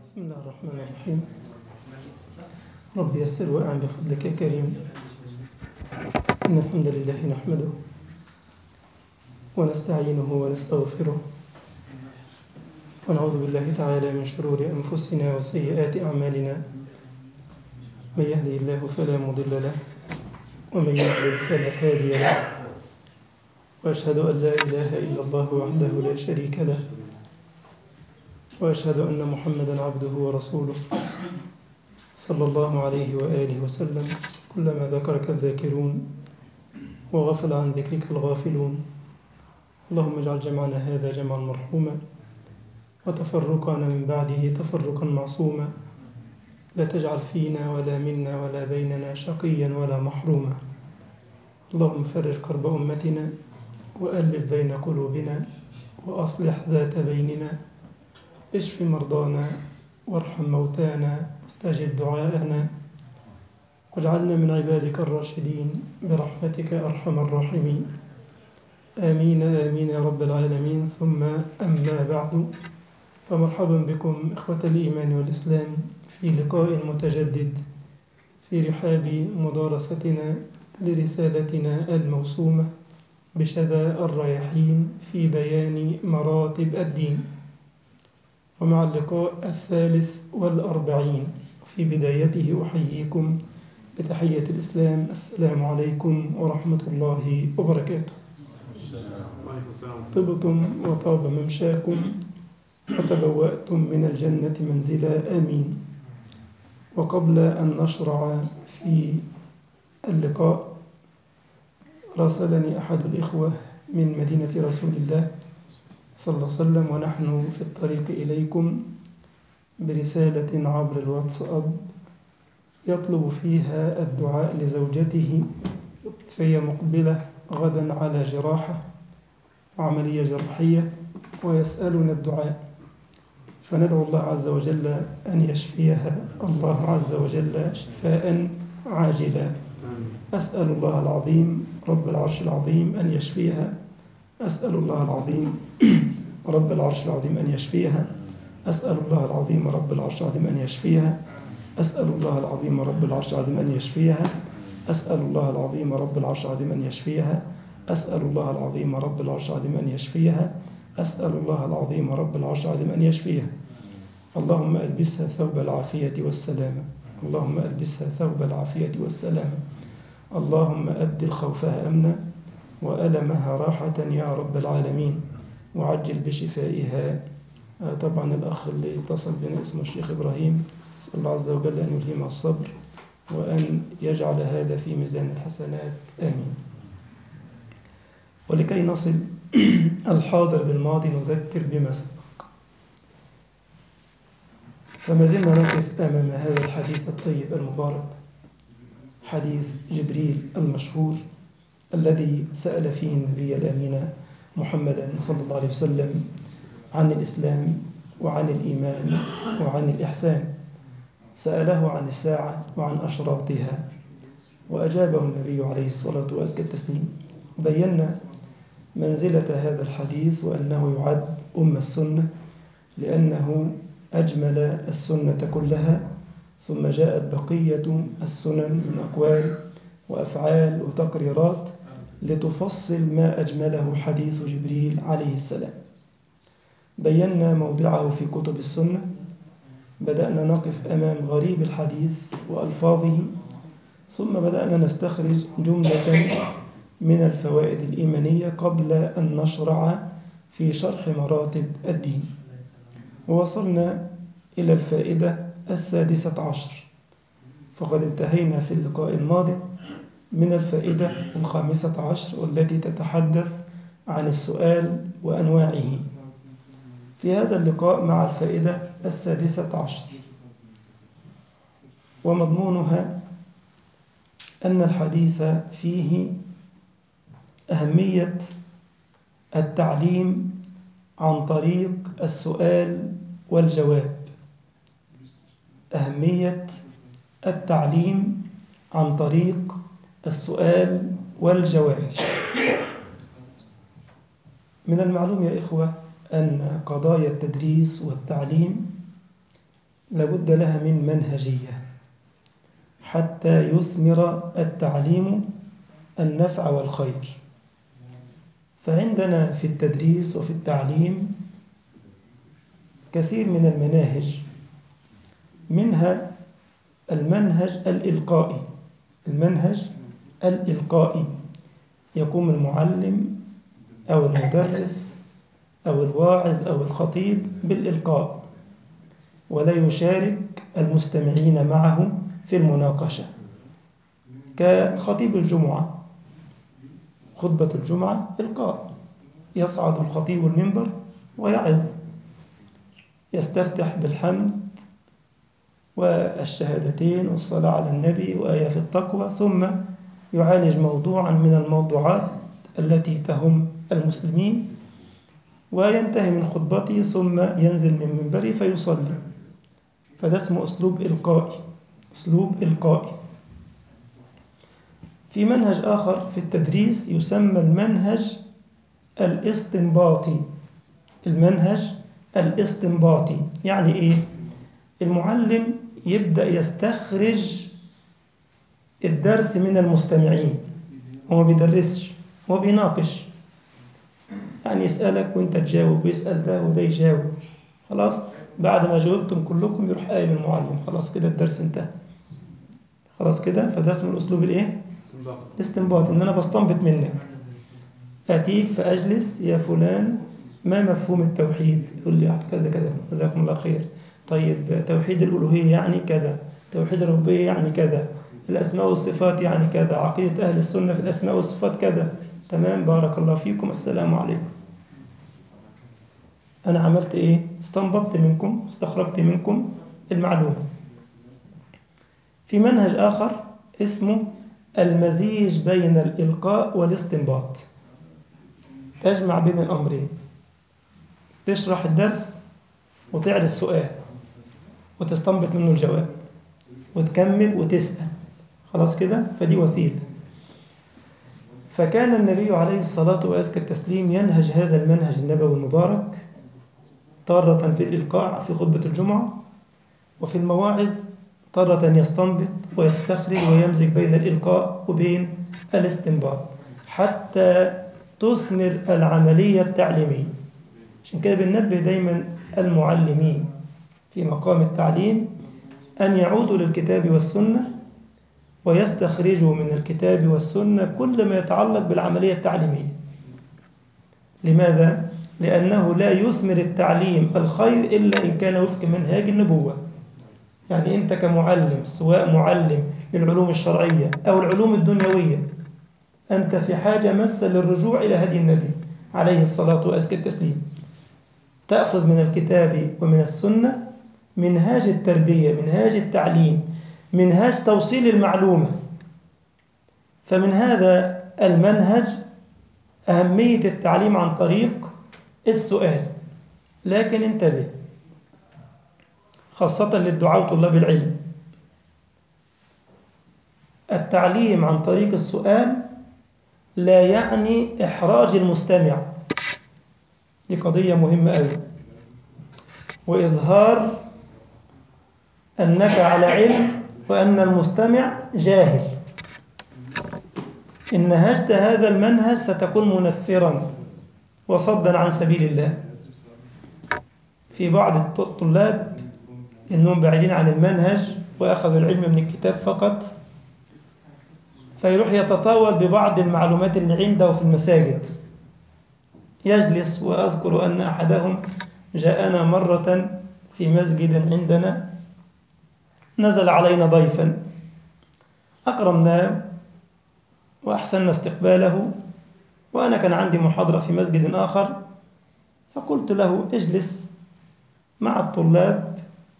بسم الله الرحمن الرحيم رب يسر وأعن بفضلك يا كريم إن الحمد لله نحمده ونستعينه ونستغفره ونعوذ بالله تعالى من شرور أنفسنا وسيئات أعمالنا من يهدي الله فلا مضل له ومن يضلل فلا هادي له وأشهد أن لا إله إلا الله وحده لا شريك له وأشهد أن محمدا عبده ورسوله صلى الله عليه وآله وسلم كلما ذكرك الذاكرون وغفل عن ذكرك الغافلون اللهم اجعل جمعنا هذا جمعا مرحوما وتفرقنا من بعده تفرقا معصوما لا تجعل فينا ولا منا ولا بيننا شقيا ولا محروما اللهم فرج كرب أمتنا وألف بين قلوبنا وأصلح ذات بيننا اشف مرضانا وارحم موتانا واستجب دعاءنا واجعلنا من عبادك الراشدين برحمتك أرحم الراحمين آمين آمين يا رب العالمين ثم أما بعد فمرحبا بكم إخوة الإيمان والإسلام في لقاء متجدد في رحاب مدارستنا لرسالتنا الموسومة بشذا الرياحين في بيان مراتب الدين ومع اللقاء الثالث والأربعين في بدايته أحييكم بتحية الإسلام السلام عليكم ورحمة الله وبركاته طبتم وطاب ممشاكم وتبوأتم من الجنة منزلا آمين وقبل أن نشرع في اللقاء راسلني أحد الإخوة من مدينة رسول الله صلى الله عليه وسلم ونحن في الطريق إليكم برسالة عبر الواتساب يطلب فيها الدعاء لزوجته فهي مقبلة غدا على جراحة وعملية جراحية ويسألنا الدعاء فندعو الله عز وجل أن يشفيها الله عز وجل شفاء عاجلا أسأل الله العظيم رب العرش العظيم أن يشفيها أسأل الله العظيم رب العرش العظيم أن يشفيها أسأل الله العظيم رب العرش العظيم أن يشفيها أسأل الله العظيم رب العرش العظيم أن يشفيها أسأل الله العظيم رب العرش العظيم أن يشفيها أسأل الله العظيم رب العرش العظيم أن يشفيها أسأل الله العظيم رب العرش العظيم أن يشفيها اللهم ألبسها ثوب العافية والسلامة اللهم ألبسها ثوب العافية والسلامة اللهم أبدل خوفها أمنا وألمها راحة يا رب العالمين وعجل بشفائها طبعا الأخ اللي اتصل بنا اسمه الشيخ إبراهيم أسأل الله عز وجل أن يلهمه الصبر وأن يجعل هذا في ميزان الحسنات آمين ولكي نصل الحاضر بالماضي نذكر بما سبق فما زلنا نقف أمام هذا الحديث الطيب المبارك حديث جبريل المشهور الذي سأل فيه النبي الأمين محمدا صلى الله عليه وسلم عن الإسلام وعن الإيمان وعن الإحسان سأله عن الساعة وعن أشراطها وأجابه النبي عليه الصلاة وأزكى التسليم بينا منزلة هذا الحديث وأنه يعد أم السنة لأنه أجمل السنة كلها ثم جاءت بقية السنن من أقوال وأفعال وتقريرات لتفصل ما أجمله حديث جبريل عليه السلام بينا موضعه في كتب السنة بدأنا نقف أمام غريب الحديث وألفاظه ثم بدأنا نستخرج جملة من الفوائد الإيمانية قبل أن نشرع في شرح مراتب الدين ووصلنا إلى الفائدة السادسة عشر فقد انتهينا في اللقاء الماضي من الفائدة الخامسة عشر والتي تتحدث عن السؤال وأنواعه في هذا اللقاء مع الفائدة السادسة عشر ومضمونها أن الحديث فيه أهمية التعليم عن طريق السؤال والجواب أهمية التعليم عن طريق السؤال والجواب من المعلوم يا إخوة أن قضايا التدريس والتعليم لابد لها من منهجية حتى يثمر التعليم النفع والخير فعندنا في التدريس وفي التعليم كثير من المناهج منها المنهج الإلقائي المنهج الإلقائي يقوم المعلم أو المدرس أو الواعظ أو الخطيب بالإلقاء ولا يشارك المستمعين معه في المناقشة كخطيب الجمعة خطبة الجمعة إلقاء يصعد الخطيب المنبر ويعظ يستفتح بالحمد والشهادتين والصلاة على النبي وآية في التقوى ثم يعالج موضوعا من الموضوعات التي تهم المسلمين وينتهي من خطبته ثم ينزل من منبره فيصلي فده اسمه أسلوب إلقائي أسلوب إلقائي في منهج آخر في التدريس يسمى المنهج الاستنباطي المنهج الاستنباطي يعني إيه؟ المعلم يبدأ يستخرج الدرس من المستمعين هو ما بيدرسش هو بيناقش يعني يسألك وانت تجاوب ويسأل ده وده يجاوب خلاص بعد ما جاوبتم كلكم يروح قايم المعلم خلاص كده الدرس انتهى خلاص كده فده اسمه الاسلوب الايه الاستنباط ان انا بستنبط منك اتيك فاجلس يا فلان ما مفهوم التوحيد يقول لي كذا كذا جزاكم الله خير طيب توحيد الالوهيه يعني كذا توحيد الربوبيه يعني كذا الاسماء والصفات يعني كذا عقيده اهل السنه في الاسماء والصفات كذا تمام بارك الله فيكم السلام عليكم أنا عملت إيه؟ استنبطت منكم استخرجت منكم المعلومة في منهج آخر اسمه المزيج بين الإلقاء والاستنباط تجمع بين الأمرين تشرح الدرس وتعرض السؤال وتستنبط منه الجواب وتكمل وتسأل خلاص كده فدي وسيلة فكان النبي عليه الصلاة وأزكى التسليم ينهج هذا المنهج النبوي المبارك تارة في الإلقاء في خطبة الجمعة وفي المواعظ تارة يستنبط ويستخرج ويمزج بين الإلقاء وبين الاستنباط حتى تثمر العملية التعليمية عشان كده بننبه دايما المعلمين في مقام التعليم أن يعودوا للكتاب والسنة ويستخرجوا من الكتاب والسنة كل ما يتعلق بالعملية التعليمية لماذا؟ لأنه لا يثمر التعليم الخير إلا إن كان وفق منهاج النبوة يعني أنت كمعلم سواء معلم للعلوم الشرعية أو العلوم الدنيوية أنت في حاجة مسة للرجوع إلى هدي النبي عليه الصلاة وأزكى التسليم تأخذ من الكتاب ومن السنة منهاج التربية منهاج التعليم منهاج توصيل المعلومة فمن هذا المنهج أهمية التعليم عن طريق السؤال لكن انتبه خاصة للدعاء وطلاب العلم التعليم عن طريق السؤال لا يعني إحراج المستمع دي قضية مهمة أوي وإظهار أنك على علم وأن المستمع جاهل إن نهجت هذا المنهج ستكون منفرا وصدا عن سبيل الله في بعض الطلاب إنهم بعيدين عن المنهج وأخذوا العلم من الكتاب فقط فيروح يتطاول ببعض المعلومات اللي عنده في المساجد يجلس وأذكر أن أحدهم جاءنا مرة في مسجد عندنا نزل علينا ضيفا أكرمناه وأحسننا استقباله وأنا كان عندي محاضرة في مسجد آخر فقلت له اجلس مع الطلاب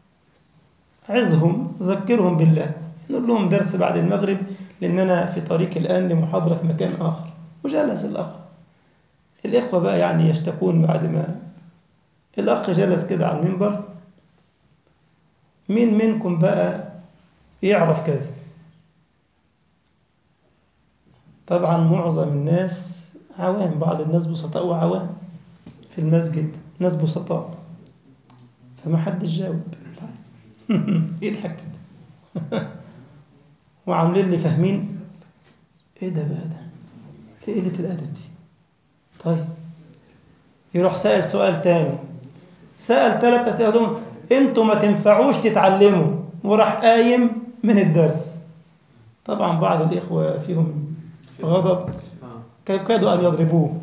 عظهم ذكرهم بالله نقول لهم درس بعد المغرب لأننا في طريق الآن لمحاضرة في مكان آخر وجلس الأخ الإخوة بقى يعني يشتكون بعد ما الأخ جلس كده على المنبر مين منكم بقى يعرف كذا طبعا معظم الناس عوام بعض الناس بسطاء وعوام في المسجد ناس بسطاء فما حدش جاوب يضحك كده وعاملين لي فاهمين ايه ده بقى ده ايه قله الادب دي طيب يروح سائل سؤال تاني سأل ثلاث أسئلة دول انتوا ما تنفعوش تتعلموا وراح قايم من الدرس طبعا بعض الإخوة فيهم غضب كادوا أن يضربوه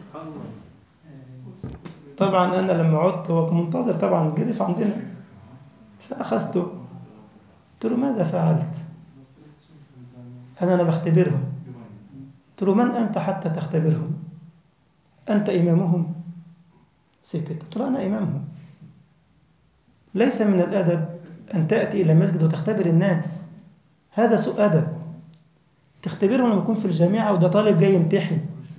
طبعا أنا لما عدت هو منتظر طبعا جرف عندنا فأخذته قلت له ماذا فعلت أنا أنا بختبرهم قلت له من أنت حتى تختبرهم أنت إمامهم سكت قلت له أنا إمامهم ليس من الأدب أن تأتي إلى مسجد وتختبر الناس هذا سوء أدب تختبرهم لما يكون في الجامعة وده طالب جاي يمتحن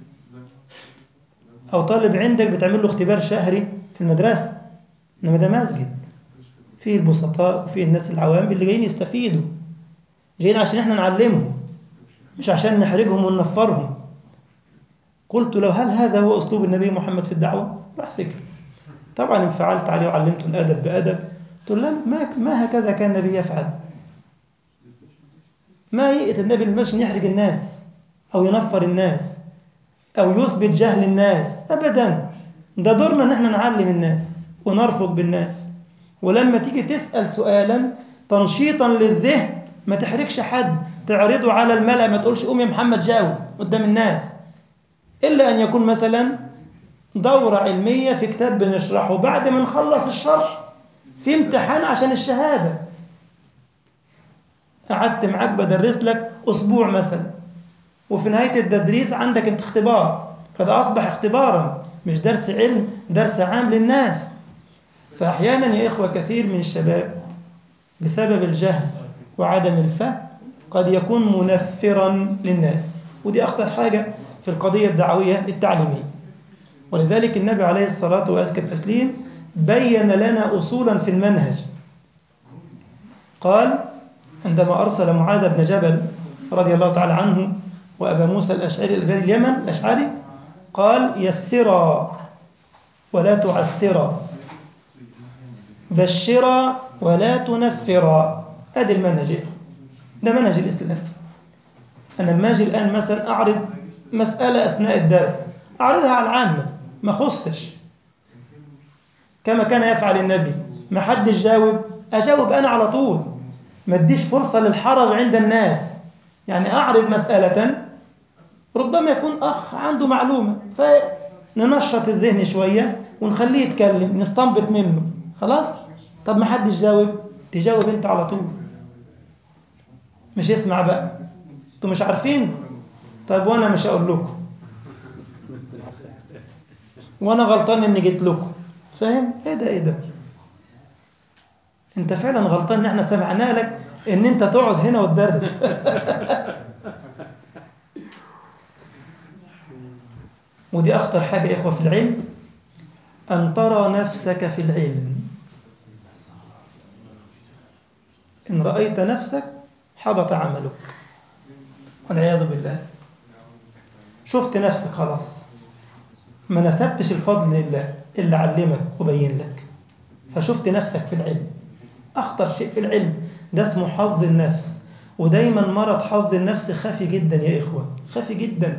أو طالب عندك بتعمل له اختبار شهري في المدرسة إنما ده مسجد فيه البسطاء وفيه الناس العوام اللي جايين يستفيدوا جايين عشان احنا نعلمهم مش عشان نحرجهم وننفرهم قلت له هل هذا هو أسلوب النبي محمد في الدعوة؟ راح سكت طبعا انفعلت عليه وعلمته الأدب بأدب قلت له ما, ما هكذا كان النبي يفعل ما يئت النبي المسجد يحرج الناس أو ينفر الناس أو يثبت جهل الناس أبدا ده دورنا ان احنا نعلم الناس ونرفق بالناس ولما تيجي تسأل سؤالا تنشيطا للذهن ما تحرجش حد تعرضه على الملأ ما تقولش قوم يا محمد جاوب قدام الناس إلا أن يكون مثلا دورة علمية في كتاب بنشرحه بعد ما نخلص الشرح في امتحان عشان الشهادة قعدت معاك بدرس لك أسبوع مثلا وفي نهاية التدريس عندك انت اختبار فده أصبح اختبارا مش درس علم درس عام للناس فأحيانا يا إخوة كثير من الشباب بسبب الجهل وعدم الفهم قد يكون منفرا للناس ودي أخطر حاجة في القضية الدعوية التعليمية ولذلك النبي عليه الصلاة وأزكى التسليم بين لنا أصولا في المنهج قال عندما أرسل معاذ بن جبل رضي الله تعالى عنه وأبا موسى الأشعري إلى اليمن الأشعري قال يسرا ولا تعسرا بشرا ولا تنفرا هذا المنهج يا ده منهج الإسلام أنا لما أجي الآن مثلا أعرض مسألة أثناء الدرس أعرضها على العامة ما خصش كما كان يفعل النبي ما حدش جاوب أجاوب أنا على طول ما اديش فرصة للحرج عند الناس يعني أعرض مسألة ربما يكون أخ عنده معلومة فننشط الذهن شوية ونخليه يتكلم نستنبط منه خلاص طب ما حدش جاوب تجاوب انت على طول مش اسمع بقى انتوا مش عارفين طيب وانا مش هقول لكم وانا غلطان اني جيت لكم فاهم ايه ده ايه ده انت فعلا غلطان ان احنا سمعنا لك ان انت تقعد هنا وتدرس ودي اخطر حاجه يا اخوه في العلم ان ترى نفسك في العلم ان رايت نفسك حبط عملك والعياذ بالله شفت نفسك خلاص ما نسبتش الفضل لله اللي علمك وبين لك فشفت نفسك في العلم أخطر شيء في العلم ده اسمه حظ النفس ودايما مرض حظ النفس خفي جدا يا إخوة خفي جدا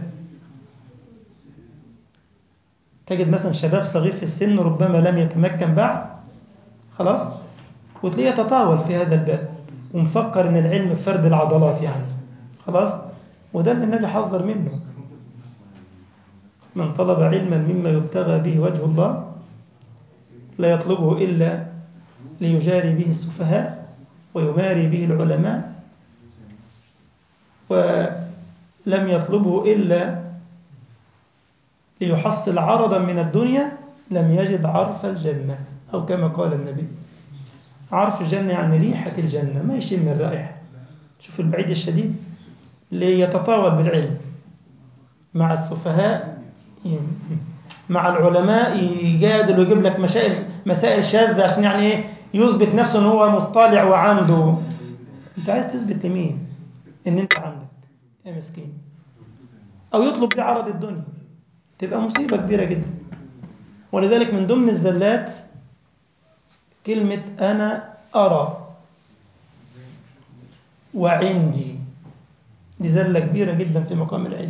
تجد مثلا شباب صغير في السن ربما لم يتمكن بعد خلاص وتلاقيه يتطاول في هذا الباب ومفكر ان العلم فرد العضلات يعني خلاص وده اللي النبي حذر منه من طلب علما مما يبتغى به وجه الله لا يطلبه إلا ليجاري به السفهاء ويماري به العلماء ولم يطلبه إلا ليحصل عرضا من الدنيا لم يجد عرف الجنة أو كما قال النبي عرف الجنة يعني ريحة الجنة ما يشم الرائحة شوف البعيد الشديد ليتطاول بالعلم مع السفهاء مع العلماء يجادل ويجيب لك مسائل مسائل شاذة عشان يعني ايه يثبت نفسه ان هو مطلع وعنده انت عايز تثبت لمين ان انت عندك يا مسكين او يطلب بيه عرض الدنيا تبقى مصيبة كبيرة جدا ولذلك من ضمن الزلات كلمة أنا أرى وعندي دي زلة كبيرة جدا في مقام العلم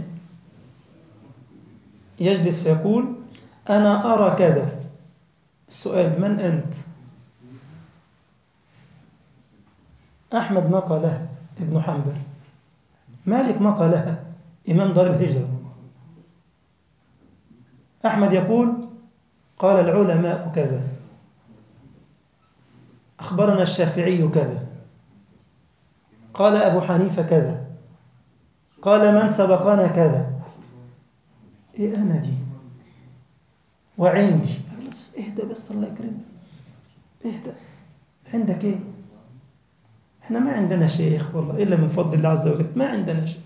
يجلس فيقول أنا أرى كذا السؤال من أنت أحمد ما قالها ابن حنبل مالك ما قالها إمام دار الهجرة أحمد يقول قال العلماء كذا أخبرنا الشافعي كذا قال أبو حنيفة كذا قال من سبقنا كذا إيه أنا دي وعندي اهدى بس الله يكرمك اهدى عندك ايه احنا ما عندنا شيخ والله إلا من فضل الله عز وجل ما عندنا شيء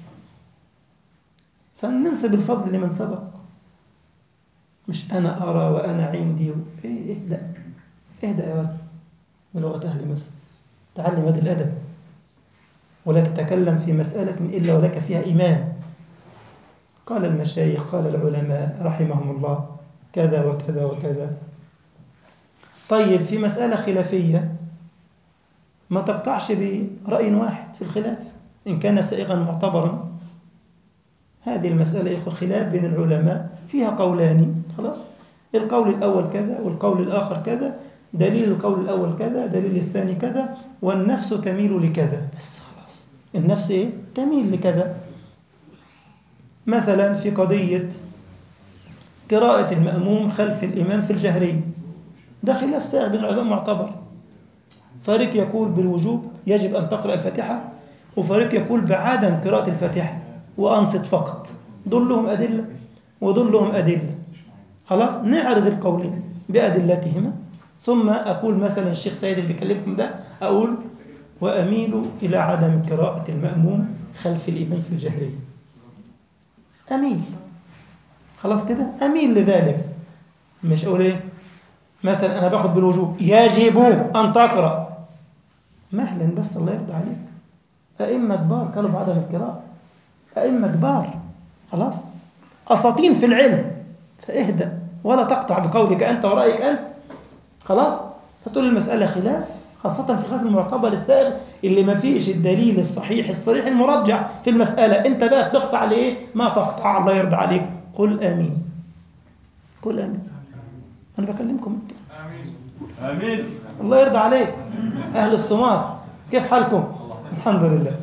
فننسب الفضل لمن سبق مش أنا أرى وأنا عندي و... إيه اهدى اهدى يا ولد بلغة أهل مصر تعلم هذا الأدب ولا تتكلم في مسألة إلا ولك فيها إمام قال المشايخ قال العلماء رحمهم الله كذا وكذا وكذا طيب في مسألة خلافية ما تقطعش برأي واحد في الخلاف إن كان سائغا معتبرا هذه المسألة يا إخوة خلاف بين العلماء فيها قولان خلاص القول الأول كذا والقول الآخر كذا دليل القول الأول كذا دليل الثاني كذا والنفس تميل لكذا بس خلاص النفس إيه؟ تميل لكذا مثلا في قضية قراءة المأموم خلف الإمام في الجهري ده خلاف سائغ بين العلماء معتبر فريق يقول بالوجوب يجب أن تقرأ الفاتحة وفريق يقول بعدم قراءة الفاتحة وأنصت فقط دول لهم أدلة ودول لهم أدلة خلاص نعرض القولين بأدلتهما ثم أقول مثلا الشيخ سيد اللي بيكلمكم ده أقول وأميل إلى عدم قراءة المأموم خلف الإمام في الجهرية أميل خلاص كده أميل لذلك مش أقول إيه مثلا أنا باخد بالوجوب يجب أن تقرأ مهلا بس الله يرضى عليك أئمة كبار قالوا بعدم القراءة أئمة كبار خلاص أساطين في العلم فاهدأ ولا تقطع بقولك أنت ورأيك أنت خلاص فتقول المسألة خلاف خاصة في الخلاف المعتبر السائغ اللي ما فيش الدليل الصحيح الصريح المرجح في المسألة أنت بقى تقطع ليه ما تقطع الله يرضى عليك قل آمين قل آمين أنا بكلمكم أنت آمين الله يرضى عليك أهل الصمار كيف حالكم الحمد لله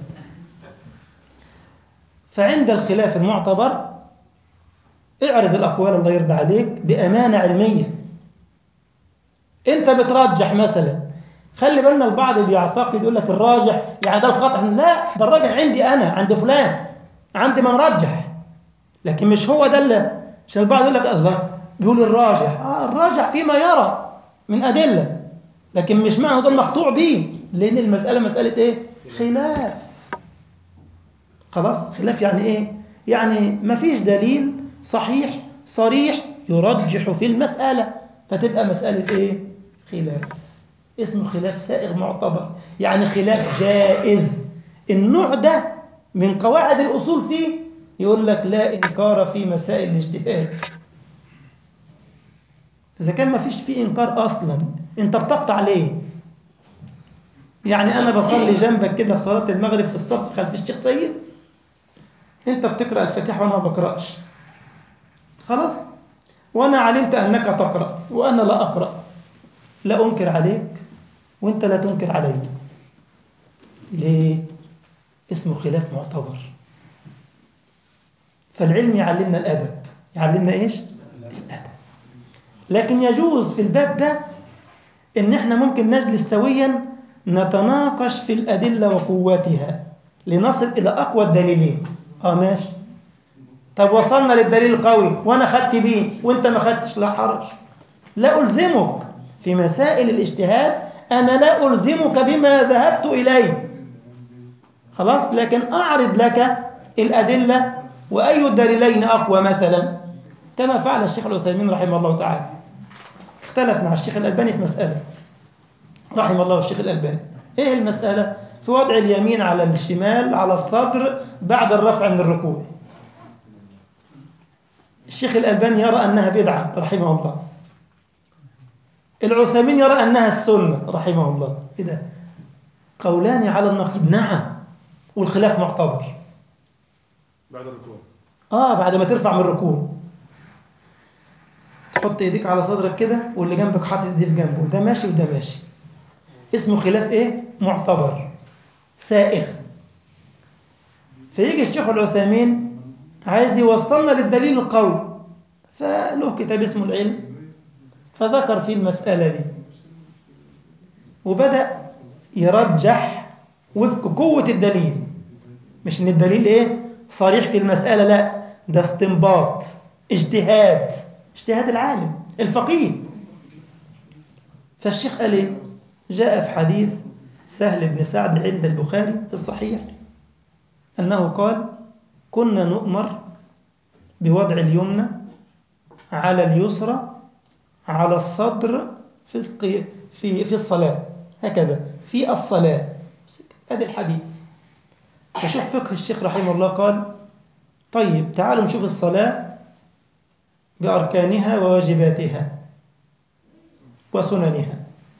فعند الخلاف المعتبر اعرض الأقوال الله يرضى عليك بأمانة علمية أنت بترجح مثلا خلي بالنا البعض بيعتقد يقول لك الراجح يعني ده القطع لا ده الراجح عندي أنا عند فلان عندي من رجح لكن مش هو ده اللي عشان البعض يقول لك الله بيقول الراجح آه الراجح فيما يرى من أدلة لكن مش معنى ده المقطوع به لأن المسألة مسألة إيه؟ خلاف خلاص خلاف يعني إيه؟ يعني ما فيش دليل صحيح صريح يرجح في المسألة فتبقى مسألة إيه؟ خلاف اسمه خلاف سائغ معتبر يعني خلاف جائز النوع ده من قواعد الأصول فيه يقول لك لا إنكار في مسائل الاجتهاد إذا كان ما فيش فيه إنكار أصلا أنت بتقطع ليه؟ يعني أنا بصلي جنبك كده في صلاة المغرب في الصف خلف الشيخ سيد أنت بتقرأ الفاتحة وأنا ما بقرأش خلاص وأنا علمت أنك تقرأ وأنا لا أقرأ لا أنكر عليك وأنت لا تنكر علي ليه؟ اسمه خلاف معتبر فالعلم يعلمنا الأدب يعلمنا إيش؟ الأدب لكن يجوز في الباب ده إن إحنا ممكن نجلس سويا نتناقش في الأدلة وقوتها لنصل إلى أقوى الدليلين آه ماشي طب وصلنا للدليل القوي وأنا خدت بيه وأنت ما خدتش لا حرج لا ألزمك في مسائل الاجتهاد أنا لا ألزمك بما ذهبت إليه خلاص لكن أعرض لك الأدلة وأي الدليلين أقوى مثلا كما فعل الشيخ العثيمين رحمه الله تعالى اختلف مع الشيخ الألباني في مسألة رحمه الله الشيخ الألباني إيه المسألة؟ في وضع اليمين على الشمال على الصدر بعد الرفع من الركوع الشيخ الألباني يرى أنها بدعة رحمه الله العثيمين يرى أنها السنة رحمه الله إيه ده؟ قولان على النقيض نعم والخلاف معتبر بعد الركوع اه بعد ما ترفع من الركوع تحط ايديك على صدرك كده واللي جنبك حاطط ايديه في جنبه ده ماشي وده ماشي اسمه خلاف ايه معتبر سائغ فيجي الشيخ العثيمين عايز يوصلنا للدليل القوي فله كتاب اسمه العلم فذكر فيه المسألة دي وبدأ يرجح وفق قوة الدليل مش ان الدليل ايه صريح في المسألة لا ده استنباط اجتهاد اجتهاد العالم الفقيه فالشيخ قال ايه جاء في حديث سهل بن سعد عند البخاري في الصحيح أنه قال كنا نؤمر بوضع اليمنى على اليسرى على الصدر في القي... في في الصلاة هكذا في الصلاة هذا الحديث فشوف فقه الشيخ رحمه الله قال طيب تعالوا نشوف الصلاة بأركانها وواجباتها وسننها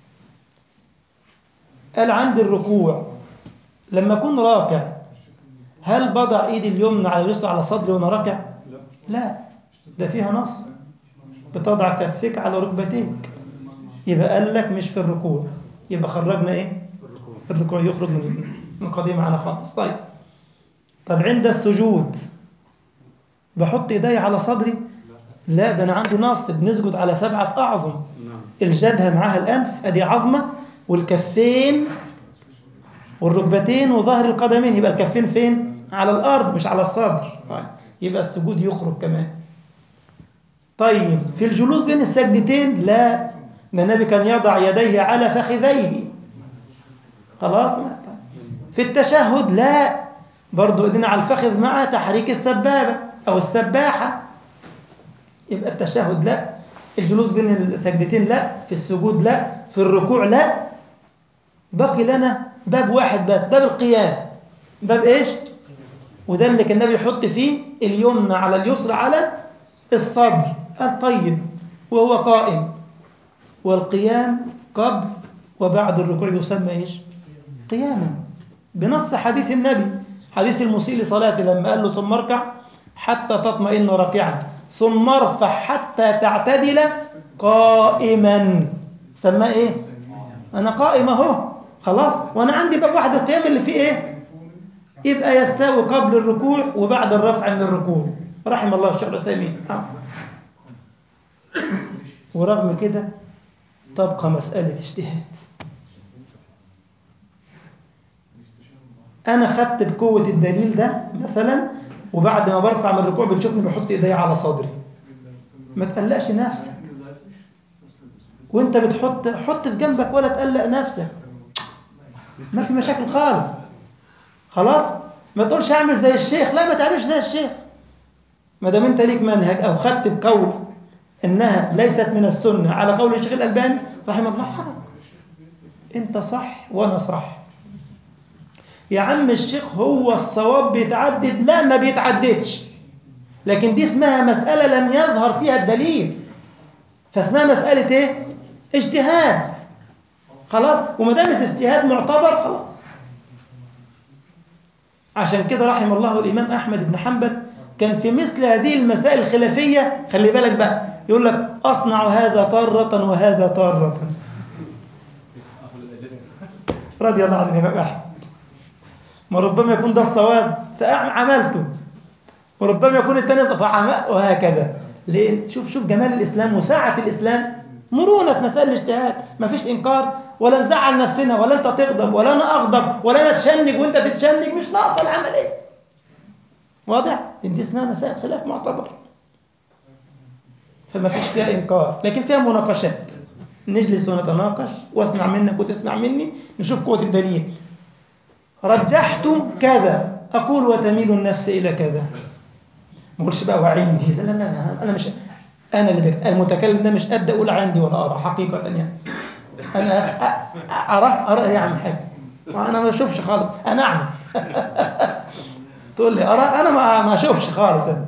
قال عند الركوع لما أكون راكع هل بضع إيدي اليمنى على اليسرى على صدري وأنا راكع؟ لا ده فيها نص بتضع كفيك على ركبتيك يبقى قال لك مش في الركوع يبقى خرجنا ايه الركوع الركوع يخرج من من القضيه معانا خالص طيب طب عند السجود بحط ايدي على صدري لا ده انا عندي نص بنسجد على سبعه اعظم نعم الجبهه معاها الانف ادي عظمه والكفين والركبتين وظهر القدمين يبقى الكفين فين على الارض مش على الصدر يبقى السجود يخرج كمان طيب في الجلوس بين السجدتين لا ده النبي كان يضع يديه على فخذيه خلاص ما في التشهد لا برضو ايدينا على الفخذ مع تحريك السبابة أو السباحة يبقى التشهد لا الجلوس بين السجدتين لا في السجود لا في الركوع لا بقي لنا باب واحد بس باب القيام باب ايش وده اللي كان النبي يحط فيه اليمنى على اليسرى على الصدر قال طيب وهو قائم والقيام قبل وبعد الركوع يسمى ايش قياما بنص حديث النبي حديث المسيء لصلاته لما قال له ثم اركع حتى تطمئن راكعا ثم ارفع حتى تعتدل قائما سماه ايه انا قائم اهو خلاص وانا عندي باب واحد القيام اللي فيه ايه يبقى يستوي قبل الركوع وبعد الرفع من الركوع رحم الله الشيخ العثيمين آه. ورغم كده تبقى مسألة اجتهاد أنا خدت بقوة الدليل ده مثلا وبعد ما برفع من الركوع بتشوفني بحط إيدي على صدري ما تقلقش نفسك وانت بتحط حط في جنبك ولا تقلق نفسك ما في مشاكل خالص خلاص ما تقولش اعمل زي الشيخ لا ما تعملش زي الشيخ ما دام انت ليك منهج او خدت بقول انها ليست من السنه على قول الشيخ الالباني رحمه الله حرام انت صح وانا صح يا عم الشيخ هو الصواب بيتعدد لا ما بيتعددش لكن دي اسمها مسألة لم يظهر فيها الدليل فاسمها مسألة ايه اجتهاد خلاص وما دام الاجتهاد معتبر خلاص عشان كده رحم الله الإمام أحمد بن حنبل كان في مثل هذه المسائل الخلافية خلي بالك بقى يقول لك أصنع هذا طرة وهذا طرة رضي الله عن الإمام أحمد ما ربما يكون ده الصواب فعملته وربما يكون الثاني فعمل وهكذا لأن شوف شوف جمال الإسلام وساعة الإسلام مرونة في مسائل الاجتهاد ما فيش إنكار ولا نزعل نفسنا ولا أنت تغضب ولا أنا أغضب ولا أنا تشنج وأنت تتشنج مش ناقصة العملية واضح؟ إن دي اسمها مسائل خلاف معتبر فما فيش فيها إنكار لكن فيها مناقشات نجلس ونتناقش واسمع منك وتسمع مني نشوف قوة الدليل رجحت كذا أقول وتميل النفس إلى كذا ما اقولش بقى وعندي لا لا لا أنا مش أنا اللي بك... المتكلم ده مش قد أقول عندي ولا أرى حقيقة يعني أنا أ- أرى أرى إيه يا عم حاج أنا ما أشوفش خالص أنا أعمى تقول لي أرى أنا ما ما أشوفش خالص أنا.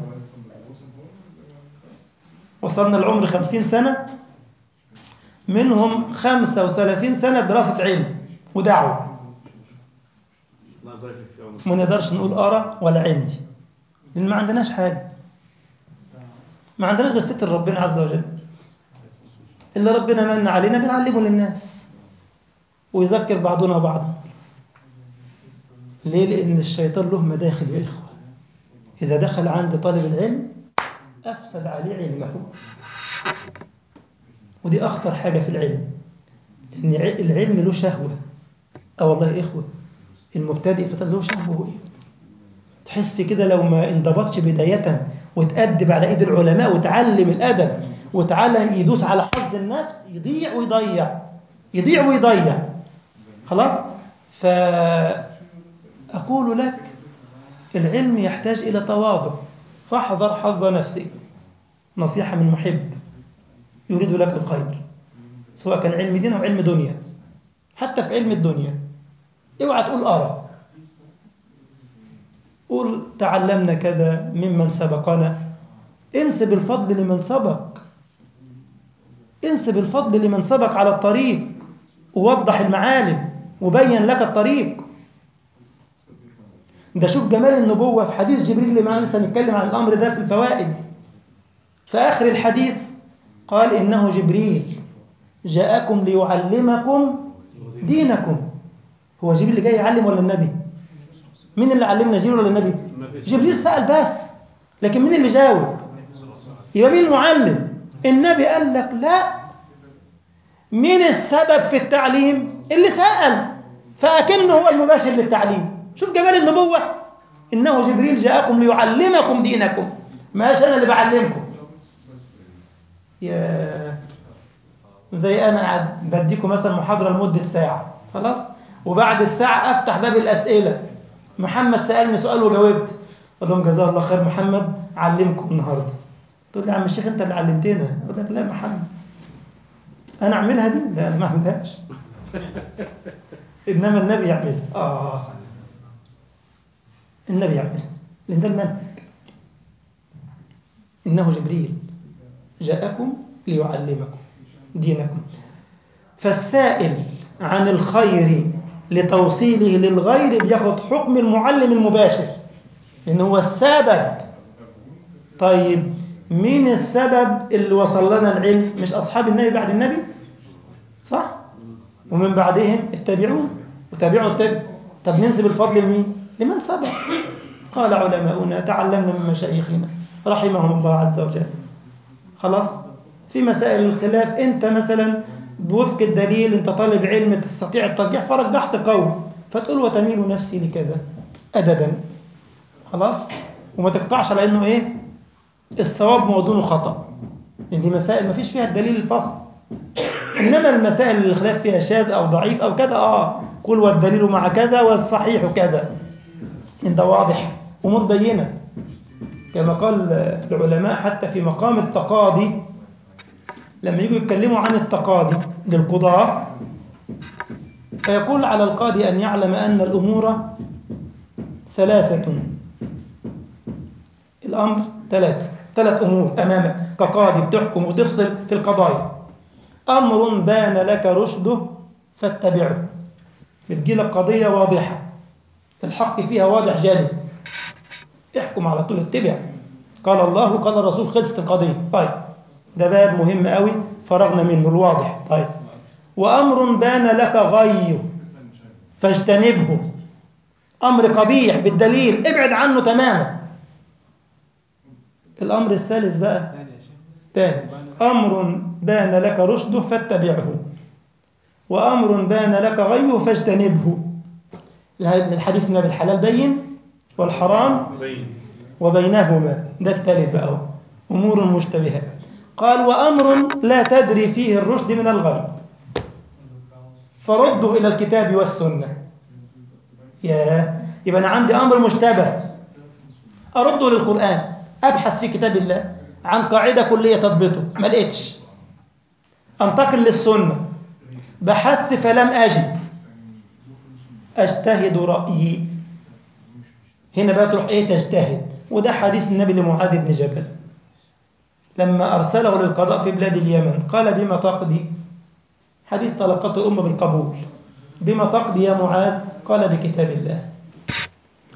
وصلنا العمر خمسين سنة منهم خمسة وثلاثين سنة دراسة علم ودعوة الله يبارك لك في عمرك ما نقدرش نقول أرى ولا عندي لأن ما عندناش حاجة ما عندناش غير ستر ربنا عز وجل اللي ربنا من علينا بنعلمه للناس ويذكر بعضنا بعضا ليه؟ لأن الشيطان له مداخل يا إخوة إذا دخل عند طالب العلم أفسد عليه علمه ودي أخطر حاجة في العلم لأن ع- العلم له شهوة أه والله يا إخوة المبتدئ فتى له شهوة تحس كده لو ما انضبطش بداية وتأدب على إيد العلماء وتعلم الأدب وتعلم يدوس على حظ النفس يضيع ويضيع يضيع ويضيع خلاص فأقول لك العلم يحتاج إلى تواضع فاحذر حظ نفسك نصيحة من محب يريد لك الخير سواء كان علم دين أو علم دنيا حتى في علم الدنيا اوعى تقول أرى قول تعلمنا كذا ممن سبقنا انسب الفضل لمن سبق انسب الفضل لمن سبق على الطريق ووضح المعالم وبين لك الطريق ده شوف جمال النبوة في حديث جبريل اللي معانا لسه هنتكلم عن الأمر ده في الفوائد في آخر الحديث قال إنه جبريل جاءكم ليعلمكم دينكم هو جبريل اللي جاي يعلم ولا النبي مين اللي علمنا جبريل ولا النبي جبريل سأل بس لكن مين اللي جاوب يبقى مين المعلم النبي قال لك لا مين السبب في التعليم اللي سأل فأكنه هو المباشر للتعليم شوف جمال النبوة إنه جبريل جاءكم ليعلمكم دينكم ماش أنا اللي بعلمكم يا زي أنا قاعد بديكم مثلا محاضرة لمدة ساعة خلاص وبعد الساعة أفتح باب الأسئلة محمد سألني سؤال وجاوبت أقول لهم جزاه الله خير محمد علمكم النهارده تقول لي يا عم الشيخ أنت اللي علمتنا أقول لك لا محمد أنا أعملها دي لا أنا ما أعملهاش إنما النبي يعملها آه النبي يعملها لأن ده المنهج إنه جبريل جاءكم ليعلمكم دينكم فالسائل عن الخير لتوصيله للغير بياخد حكم المعلم المباشر لأن هو السبب طيب مين السبب اللي وصل لنا العلم مش أصحاب النبي بعد النبي صح ومن بعدهم التابعون وتابعوا التابع طب ننسب الفضل لمين لمن سبق قال علماؤنا تعلمنا من مشايخنا رحمهم الله عز وجل خلاص في مسائل الخلاف انت مثلا بوفق الدليل انت طالب علم تستطيع الترجيح فرجحت قول فتقول وتميل نفسي لكذا ادبا خلاص وما تقطعش على انه ايه الصواب موضوع خطا لان دي مسائل ما فيش فيها الدليل الفصل انما المسائل اللي الخلاف فيها شاذ او ضعيف او كذا اه قل والدليل مع كذا والصحيح كذا ان ده واضح امور بينه كما قال العلماء حتى في مقام التقاضي لما يجوا يتكلموا عن التقاضي للقضاة فيقول على القاضي أن يعلم أن الأمور ثلاثة الأمر ثلاثة ثلاث أمور أمامك كقاضي بتحكم وتفصل في القضايا أمر بان لك رشده فاتبعه بتجيلك قضية واضحة الحق فيها واضح جالي احكم على طول اتبع قال الله قال الرسول خلصت القضية طيب ده باب مهم قوي فرغنا منه الواضح طيب وأمر بان لك غيه فاجتنبه أمر قبيح بالدليل ابعد عنه تماما الأمر الثالث بقى تاني أمر بان لك رشده فاتبعه وأمر بان لك غيه فاجتنبه الحديث النبي الحلال بين والحرام بين وبينهما ده الثالث بقى أمور مشتبهات قال وأمر لا تدري فيه الرشد من الغي فرده إلى الكتاب والسنة يا يبقى أنا عندي أمر مشتبه أرده للقرآن أبحث في كتاب الله عن قاعدة كلية تضبطه ما لقيتش أنتقل للسنة بحثت فلم أجد أجتهد رأيي هنا بقى تروح إيه تجتهد وده حديث النبي لمعاذ بن جبل لما أرسله للقضاء في بلاد اليمن قال بما تقضي حديث تلقته الأمة بالقبول بما تقضي يا معاذ قال بكتاب الله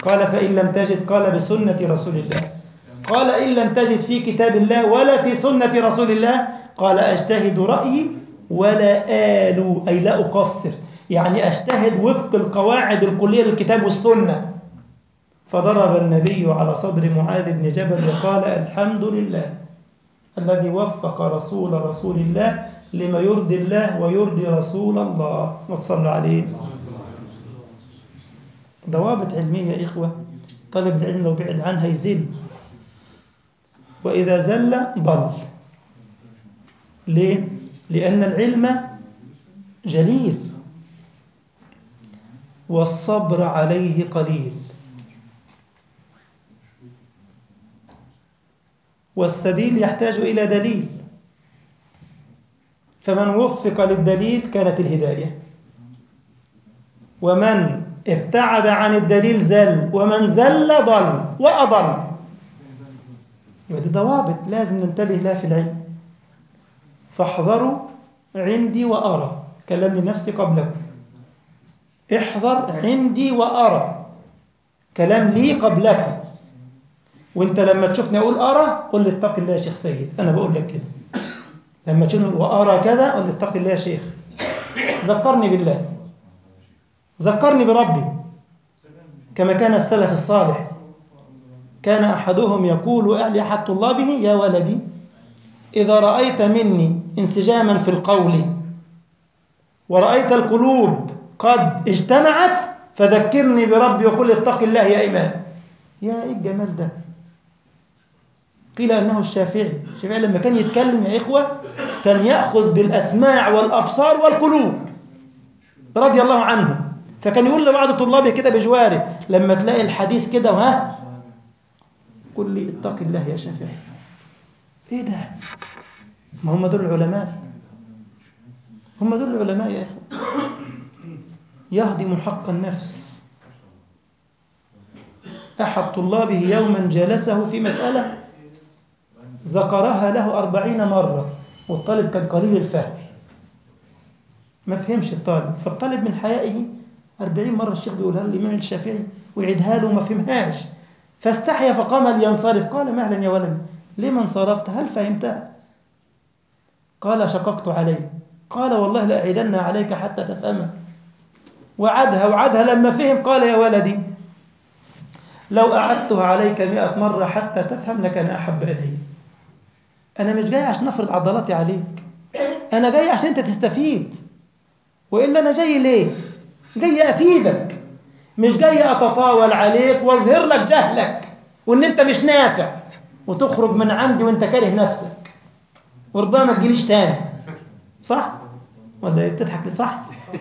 قال فإن لم تجد قال بسنة رسول الله قال إن لم تجد في كتاب الله ولا في سنة رسول الله قال أجتهد رأيي ولا آل أي لا أقصر يعني أجتهد وفق القواعد الكلية للكتاب والسنة فضرب النبي على صدر معاذ بن جبل وقال الحمد لله الذي وفق رسول رسول الله لما يرضي الله ويرضي رسول الله وصلوا عليه ضوابط علمية يا إخوة طالب العلم لو بعد عنها يزل وإذا زل ضل ليه؟ لأن العلم جليل والصبر عليه قليل والسبيل يحتاج إلى دليل فمن وفق للدليل كانت الهداية ومن ابتعد عن الدليل زل ومن زل ضل وأضل يبقى دي ضوابط لازم ننتبه لها في العلم فاحذروا عندي وأرى كلام لنفسي قبلكم احذر عندي وأرى كلام لي قبلكم وانت لما تشوفني اقول ارى قل لي اتق الله يا شيخ سيد انا بقول لك كده لما تشوفني وارى كذا قل لي اتق الله يا شيخ ذكرني بالله ذكرني بربي كما كان السلف الصالح كان احدهم يقول اهل احد طلابه يا ولدي اذا رايت مني انسجاما في القول ورايت القلوب قد اجتمعت فذكرني بربي وقل اتق الله يا امام يا ايه الجمال ده قيل أنه الشافعي الشافعي لما كان يتكلم يا إخوة كان يأخذ بالأسماع والأبصار والقلوب رضي الله عنه فكان يقول لبعض طلابه كده بجواره لما تلاقي الحديث كده وها قل لي اتق الله يا شافعي ايه ده ما هم دول العلماء هم دول العلماء يا إخوة يهدم حق النفس أحد طلابه يوما جلسه في مسألة ذكرها له أربعين مرة والطالب كان قليل الفهم ما فهمش الطالب فالطالب من حيائه أربعين مرة الشيخ بيقولها الإمام الشافعي ويعيدها له وما فهمهاش فاستحيا فقام لينصرف قال مهلا يا ولد لما انصرفت هل فهمتها قال شققت عليه قال والله لأعيدنها عليك حتى تفهمها وعدها وعدها لما فهم قال يا ولدي لو أعدتها عليك مئة مرة حتى تفهم لكان أحب إلي أنا مش جاي عشان أفرض عضلاتي عليك أنا جاي عشان أنت تستفيد وإلا أنا جاي ليه جاي أفيدك مش جاي أتطاول عليك وأظهر لك جهلك وإن أنت مش نافع وتخرج من عندي وأنت كاره نفسك وربما ما تجيليش تاني صح؟ ولا إيه بتضحك لي صح؟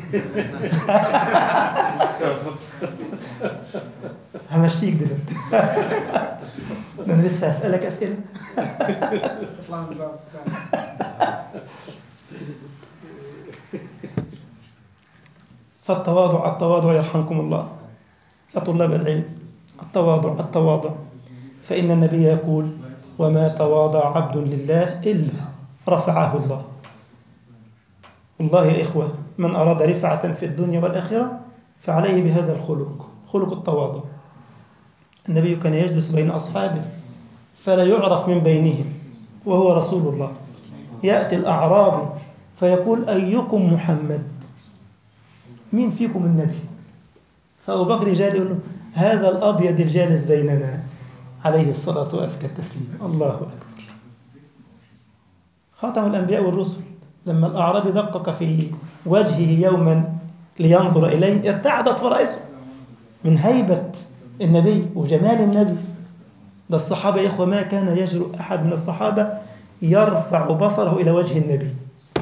همشيك دلوقتي انا لسه هسألك أسئلة اطلع من الباب الثاني فالتواضع التواضع يرحمكم الله يا طلاب العلم التواضع التواضع فإن النبي يقول وما تواضع عبد لله إلا رفعه الله والله يا إخوة من أراد رفعة في الدنيا والآخرة فعليه بهذا الخلق خلق التواضع النبي كان يجلس بين أصحابه فلا يعرف من بينهم وهو رسول الله يأتي الأعرابي فيقول أيكم محمد مين فيكم النبي فأبو بكر جاء يقول له هذا الأبيض الجالس بيننا عليه الصلاة وأزكى التسليم الله أكبر خاتم الأنبياء والرسل لما الأعرابي دقق في وجهه يوما لينظر إليه ارتعدت فرائسه من هيبة النبي وجمال النبي ده الصحابة يا إخوة ما كان يجرؤ أحد من الصحابة يرفع بصره إلى وجه النبي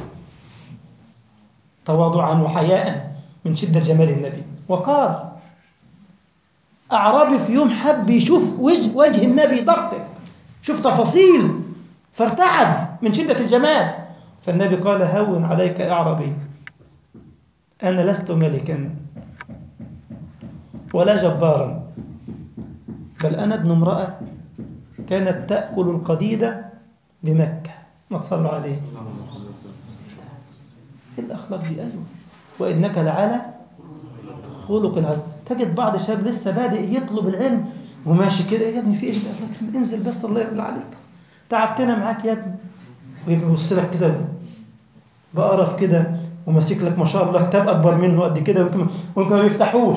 تواضعا وحياء من شدة جمال النبي وقال أعرابي في يوم حب يشوف وجه, وجه النبي دقق شوف تفاصيل فارتعد من شدة الجمال فالنبي قال هون عليك يا أعرابي أنا لست ملكا ولا جبارا بل أنا ابن امرأة كانت تأكل القديدة بمكة ما تصلوا عليه إيه الأخلاق دي أيوة وإنك لعلى خلق عظيم تجد بعض الشباب لسه بادئ يطلب العلم وماشي كده يا ابني في ايه ده انزل بس الله يرضى عليك تعبتنا معاك يا ابني ويبقى يبص لك كده بقرف كده وماسك لك ما شاء الله كتاب اكبر منه قد كده ويمكن ويمكن ما بيفتحوش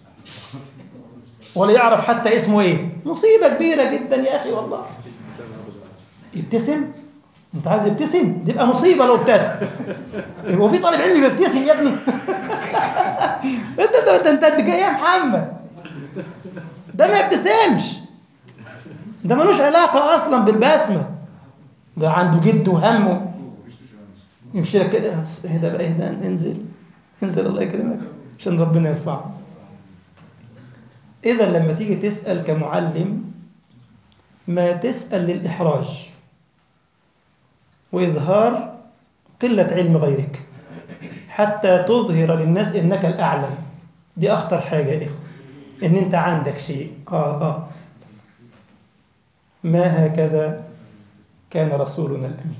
ولا يعرف حتى اسمه ايه مصيبه كبيره جدا يا اخي والله يبتسم انت عايز يبتسم دي يبقى مصيبه لو ابتسم هو في طالب علم بيبتسم يا ابني انت انت انت انت جاي يا محمد ده ما يبتسمش ده ملوش علاقه اصلا بالبسمه ده عنده جد وهم يمشي لك كده اهدى بقى اهدى انزل انزل الله يكرمك عشان ربنا يرفعك إذا لما تيجي تسأل كمعلم ما تسأل للإحراج وإظهار قلة علم غيرك حتى تظهر للناس إنك الأعلم دي أخطر حاجة يا إخوة إن أنت عندك شيء آه آه ما هكذا كان رسولنا الأمين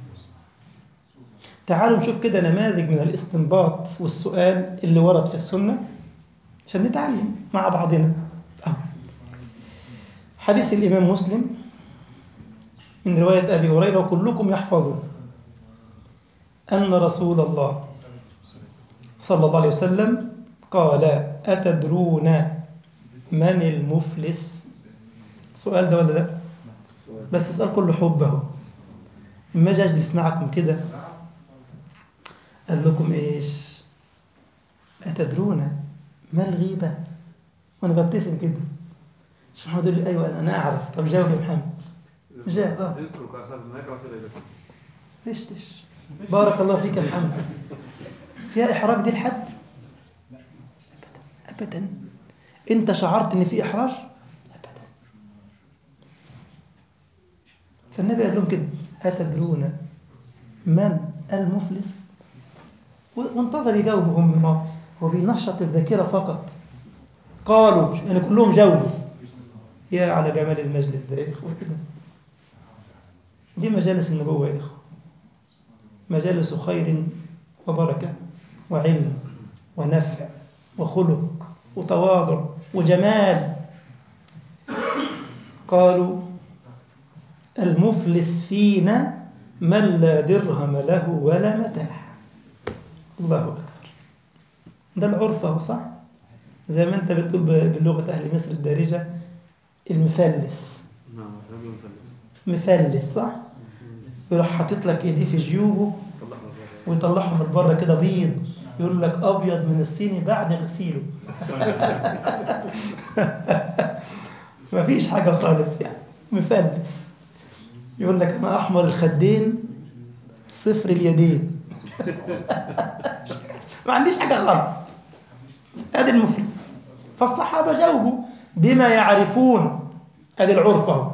تعالوا نشوف كده نماذج من الاستنباط والسؤال اللي ورد في السنة عشان نتعلم مع بعضنا آه. حديث الإمام مسلم من رواية أبي هريرة وكلكم يحفظون أن رسول الله صلى الله عليه وسلم قال أتدرون من المفلس سؤال ده ولا لا بس سؤال كله حب اهو اما اجي اجلس معكم كده قال لكم ايش أتدرون ما الغيبة وأنا ببتسم كده شيخ محمد يقول لي أيوة أنا أعرف طب جاوب يا محمد جاوب آه فشتش بارك الله فيك يا محمد فيها إحراج دي لحد أبدا أبدا أنت شعرت إن في إحراج أبدا فالنبي قال لهم كده أتدرون من المفلس وانتظر يجاوبهم ما هو بينشط الذاكرة فقط قالوا يعني كلهم جاوبوا يا على جمال المجلس ده يا إخوة كده دي مجالس النبوة يا إخوة مجالس خير وبركة وعلم ونفع وخلق وتواضع وجمال قالوا المفلس فينا من لا درهم له ولا متاع الله أكبر ده العرف اهو صح زي ما انت بتقول باللغة أهل مصر الدارجة المفلس نعم تمام مفلس مفلس صح يروح حاطط لك ايديه في جيوبه طلعنا الرابع ويطلعهم من بره كده بيض يقول لك ابيض من الصيني بعد غسيله مفيش حاجه خالص يعني مفلس يقول لك انا احمر الخدين صفر اليدين ما عنديش حاجه خالص ادي المفلس فالصحابه جاوبوا بما يعرفون ادي العرف اهو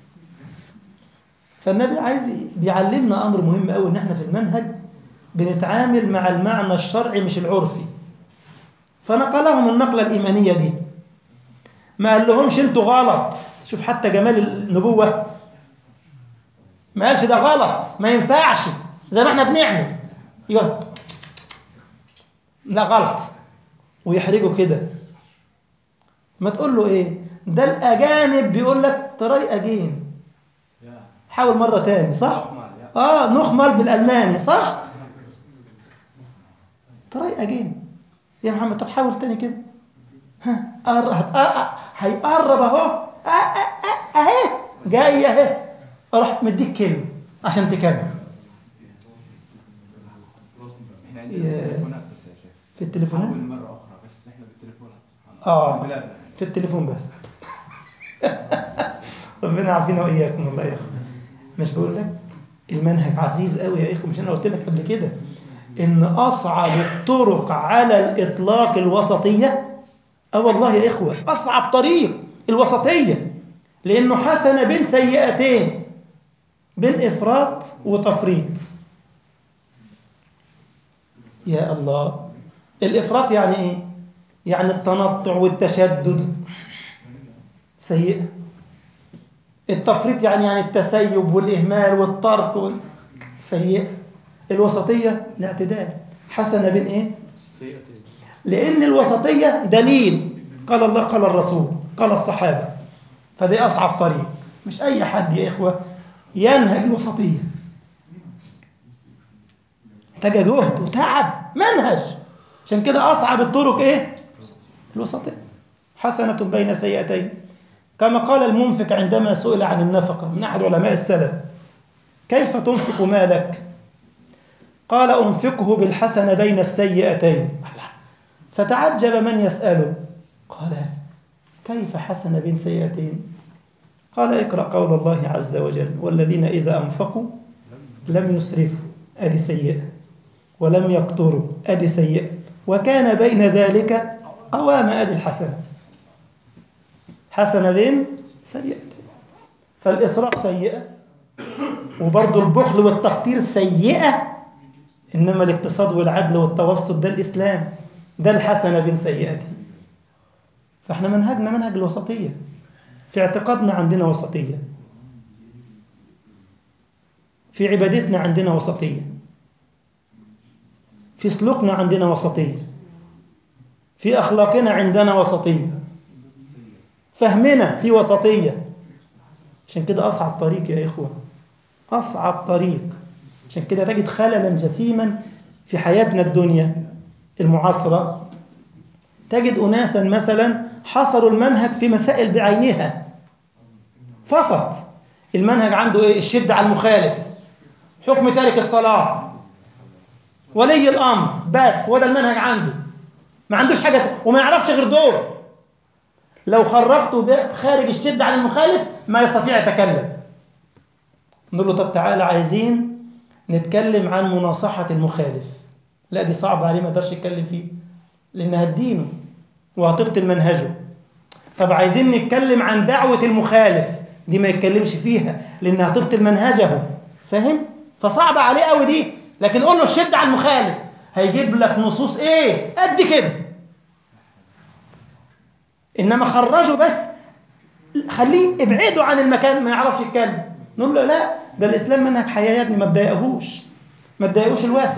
فالنبي عايز بيعلمنا امر مهم قوي ان احنا في المنهج بنتعامل مع المعنى الشرعي مش العرفي فنقلهم النقله الايمانيه دي ما قال لهمش انتوا غلط شوف حتى جمال النبوه ما قالش ده غلط ما ينفعش زي ما احنا بنعمل يقول لا غلط ويحرجوا كده ما تقول له ايه ده الاجانب بيقول لك تراي اجين حاول مرة تاني صح؟ اه نخمل بالألماني صح؟ تراي أجين يا محمد طب حاول تاني كده ها قر- هت- آه، آه، هيقرب اهو آه، آه، آه، اهي جاي اهي اروح مديك كلمة عشان تكمل احنا يا- عندنا تليفونات بس يا شيخ في التليفونات حاول مرة أخرى بس احنا بالتليفونات سبحان الله اه في بلادنا في التليفون بس ربنا يعافينا واياكم والله يا اخوان مش بقول لك المنهج عزيز قوي يا اخوه مش انا قلت لك قبل كده ان اصعب الطرق على الاطلاق الوسطيه اه والله يا اخوه اصعب طريق الوسطيه لانه حسنه بين سيئتين بين افراط وتفريط يا الله الافراط يعني ايه يعني التنطع والتشدد سيئة التفريط يعني يعني التسيب والإهمال والترك وال... سيئة الوسطية الاعتدال حسنة بين إيه؟ سيئتين لأن الوسطية دليل قال الله قال الرسول قال الصحابة فدي أصعب طريق مش أي حد يا إخوة ينهج الوسطية محتاجة جهد وتعب منهج عشان كده أصعب الطرق إيه؟ الوسطية حسنة بين سيئتين كما قال المنفق عندما سئل عن النفقة من أحد علماء السلف كيف تنفق مالك؟ قال أنفقه بالحسنة بين السيئتين فتعجب من يسأله قال كيف حسن بين سيئتين قال اقرأ قول الله عز وجل والذين إذا أنفقوا لم يسرفوا أدي سيئة ولم يقتروا أدي سيئة وكان بين ذلك قوام أدي الحسنة حسنة بين سيئتين فالإسراف سيئة وبرضه البخل والتقتير سيئة إنما الاقتصاد والعدل والتوسط ده الإسلام ده الحسنة بين سيئته فإحنا منهجنا منهج الوسطية في اعتقادنا عندنا وسطية في عبادتنا عندنا وسطية في سلوكنا عندنا وسطية في أخلاقنا عندنا وسطية فهمنا في وسطية عشان كده أصعب طريق يا إخوة أصعب طريق عشان كده تجد خللا جسيما في حياتنا الدنيا المعاصرة تجد أناسا مثلا حصروا المنهج في مسائل بعينها فقط المنهج عنده إيه؟ الشدة على المخالف حكم تارك الصلاة ولي الأمر بس وده المنهج عنده ما عندوش حاجة وما يعرفش غير دول لو خرجته خارج الشدة عن المخالف ما يستطيع يتكلم نقول له طب تعالى عايزين نتكلم عن مناصحة المخالف لا دي صعبة عليه ما يقدرش يتكلم فيه لأنها هتدينه وهتبطل منهجه طب عايزين نتكلم عن دعوة المخالف دي ما يتكلمش فيها لأنها هتبطل منهجه فاهم؟ فصعبة عليه قوي دي لكن قول له الشد على المخالف هيجيب لك نصوص ايه قد كده انما خرجه بس خليه ابعده عن المكان ما يعرفش يتكلم نقول له لا ده الاسلام منهج حياه يا ابني ما تضايقهوش ما تضايقوش الواسع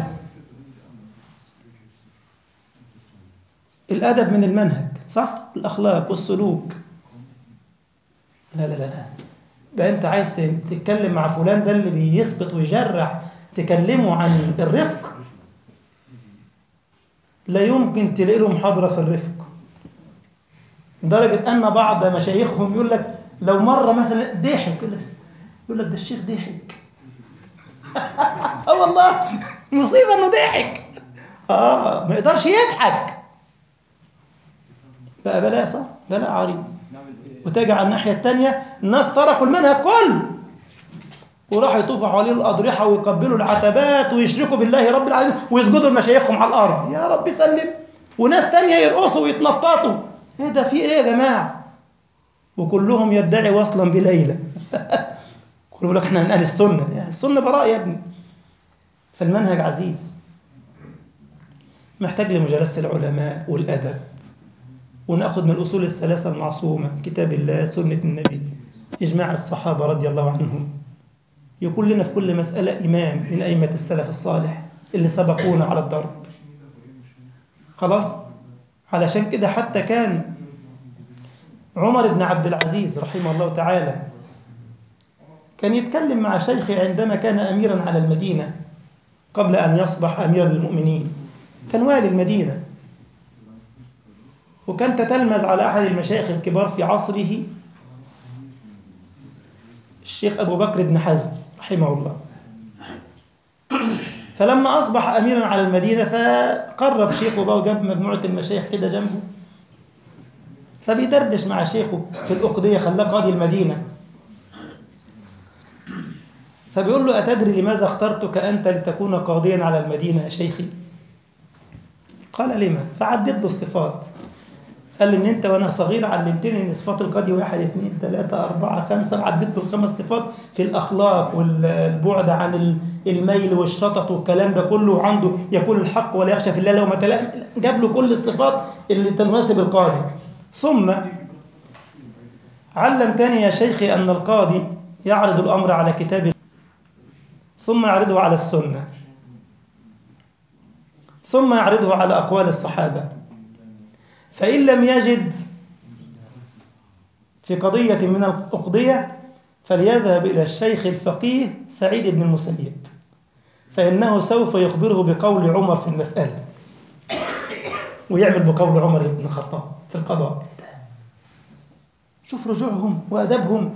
الادب من المنهج صح الاخلاق والسلوك لا لا لا لا بقى انت عايز تتكلم مع فلان ده اللي بيسقط ويجرح تكلمه عن الرفق لا يمكن تلاقي له محاضرة في الرفق لدرجة أن بعض مشايخهم يقول لك لو مرة مثلا ضحك يقول لك يقول لك ده الشيخ ضحك اه والله مصيبة انه ضحك اه ما يقدرش يضحك بقى بلاء صح بلاء عريض وتجي على الناحية الثانية الناس تركوا المنهج كله وراحوا يطوفوا حوالين الأضرحة ويقبلوا العتبات ويشركوا بالله رب العالمين ويسجدوا لمشايخهم على الأرض يا رب سلم وناس تانية يرقصوا ويتنططوا ايه ده في ايه يا جماعة وكلهم يدعي وصلا بليلى كله لك احنا هنقال السنة يعني السنة براء يا ابني فالمنهج عزيز محتاج لمجالسة العلماء والأدب ونأخذ من الأصول الثلاثة المعصومة كتاب الله سنة النبي إجماع الصحابة رضي الله عنهم يكون لنا في كل مسألة إمام من أئمة السلف الصالح اللي سبقونا على الضرب خلاص علشان كده حتى كان عمر بن عبد العزيز رحمه الله تعالى كان يتكلم مع شيخه عندما كان أميرا على المدينة قبل أن يصبح أمير المؤمنين كان والي المدينة وكان تتلمذ على أحد المشايخ الكبار في عصره الشيخ أبو بكر بن حزم رحمه الله فلما أصبح أميرا على المدينة فقرب شيخه بقى وجاب مجموعة المشايخ كده جنبه فبيدردش مع شيخه في الأقضية خلاه قاضي المدينة فبيقول له أتدري لماذا اخترتك أنت لتكون قاضيا على المدينة يا شيخي قال لما فعدد له الصفات قال لي ان انت وانا صغير علمتني ان صفات القاضي واحد اثنين ثلاثة أربعة خمسة عدت له الخمس صفات في الأخلاق والبعد عن الميل والشطط والكلام ده كله وعنده يقول الحق ولا يخشى في الله لو ما تلام جاب له كل الصفات اللي تناسب القاضي ثم علم تاني يا شيخي أن القاضي يعرض الأمر على كتاب ثم يعرضه على السنة ثم يعرضه على أقوال الصحابة فإن لم يجد في قضية من الأقضية فليذهب إلى الشيخ الفقيه سعيد بن المسيب فإنه سوف يخبره بقول عمر في المسألة ويعمل بقول عمر بن الخطاب في القضاء شوف رجوعهم وأدبهم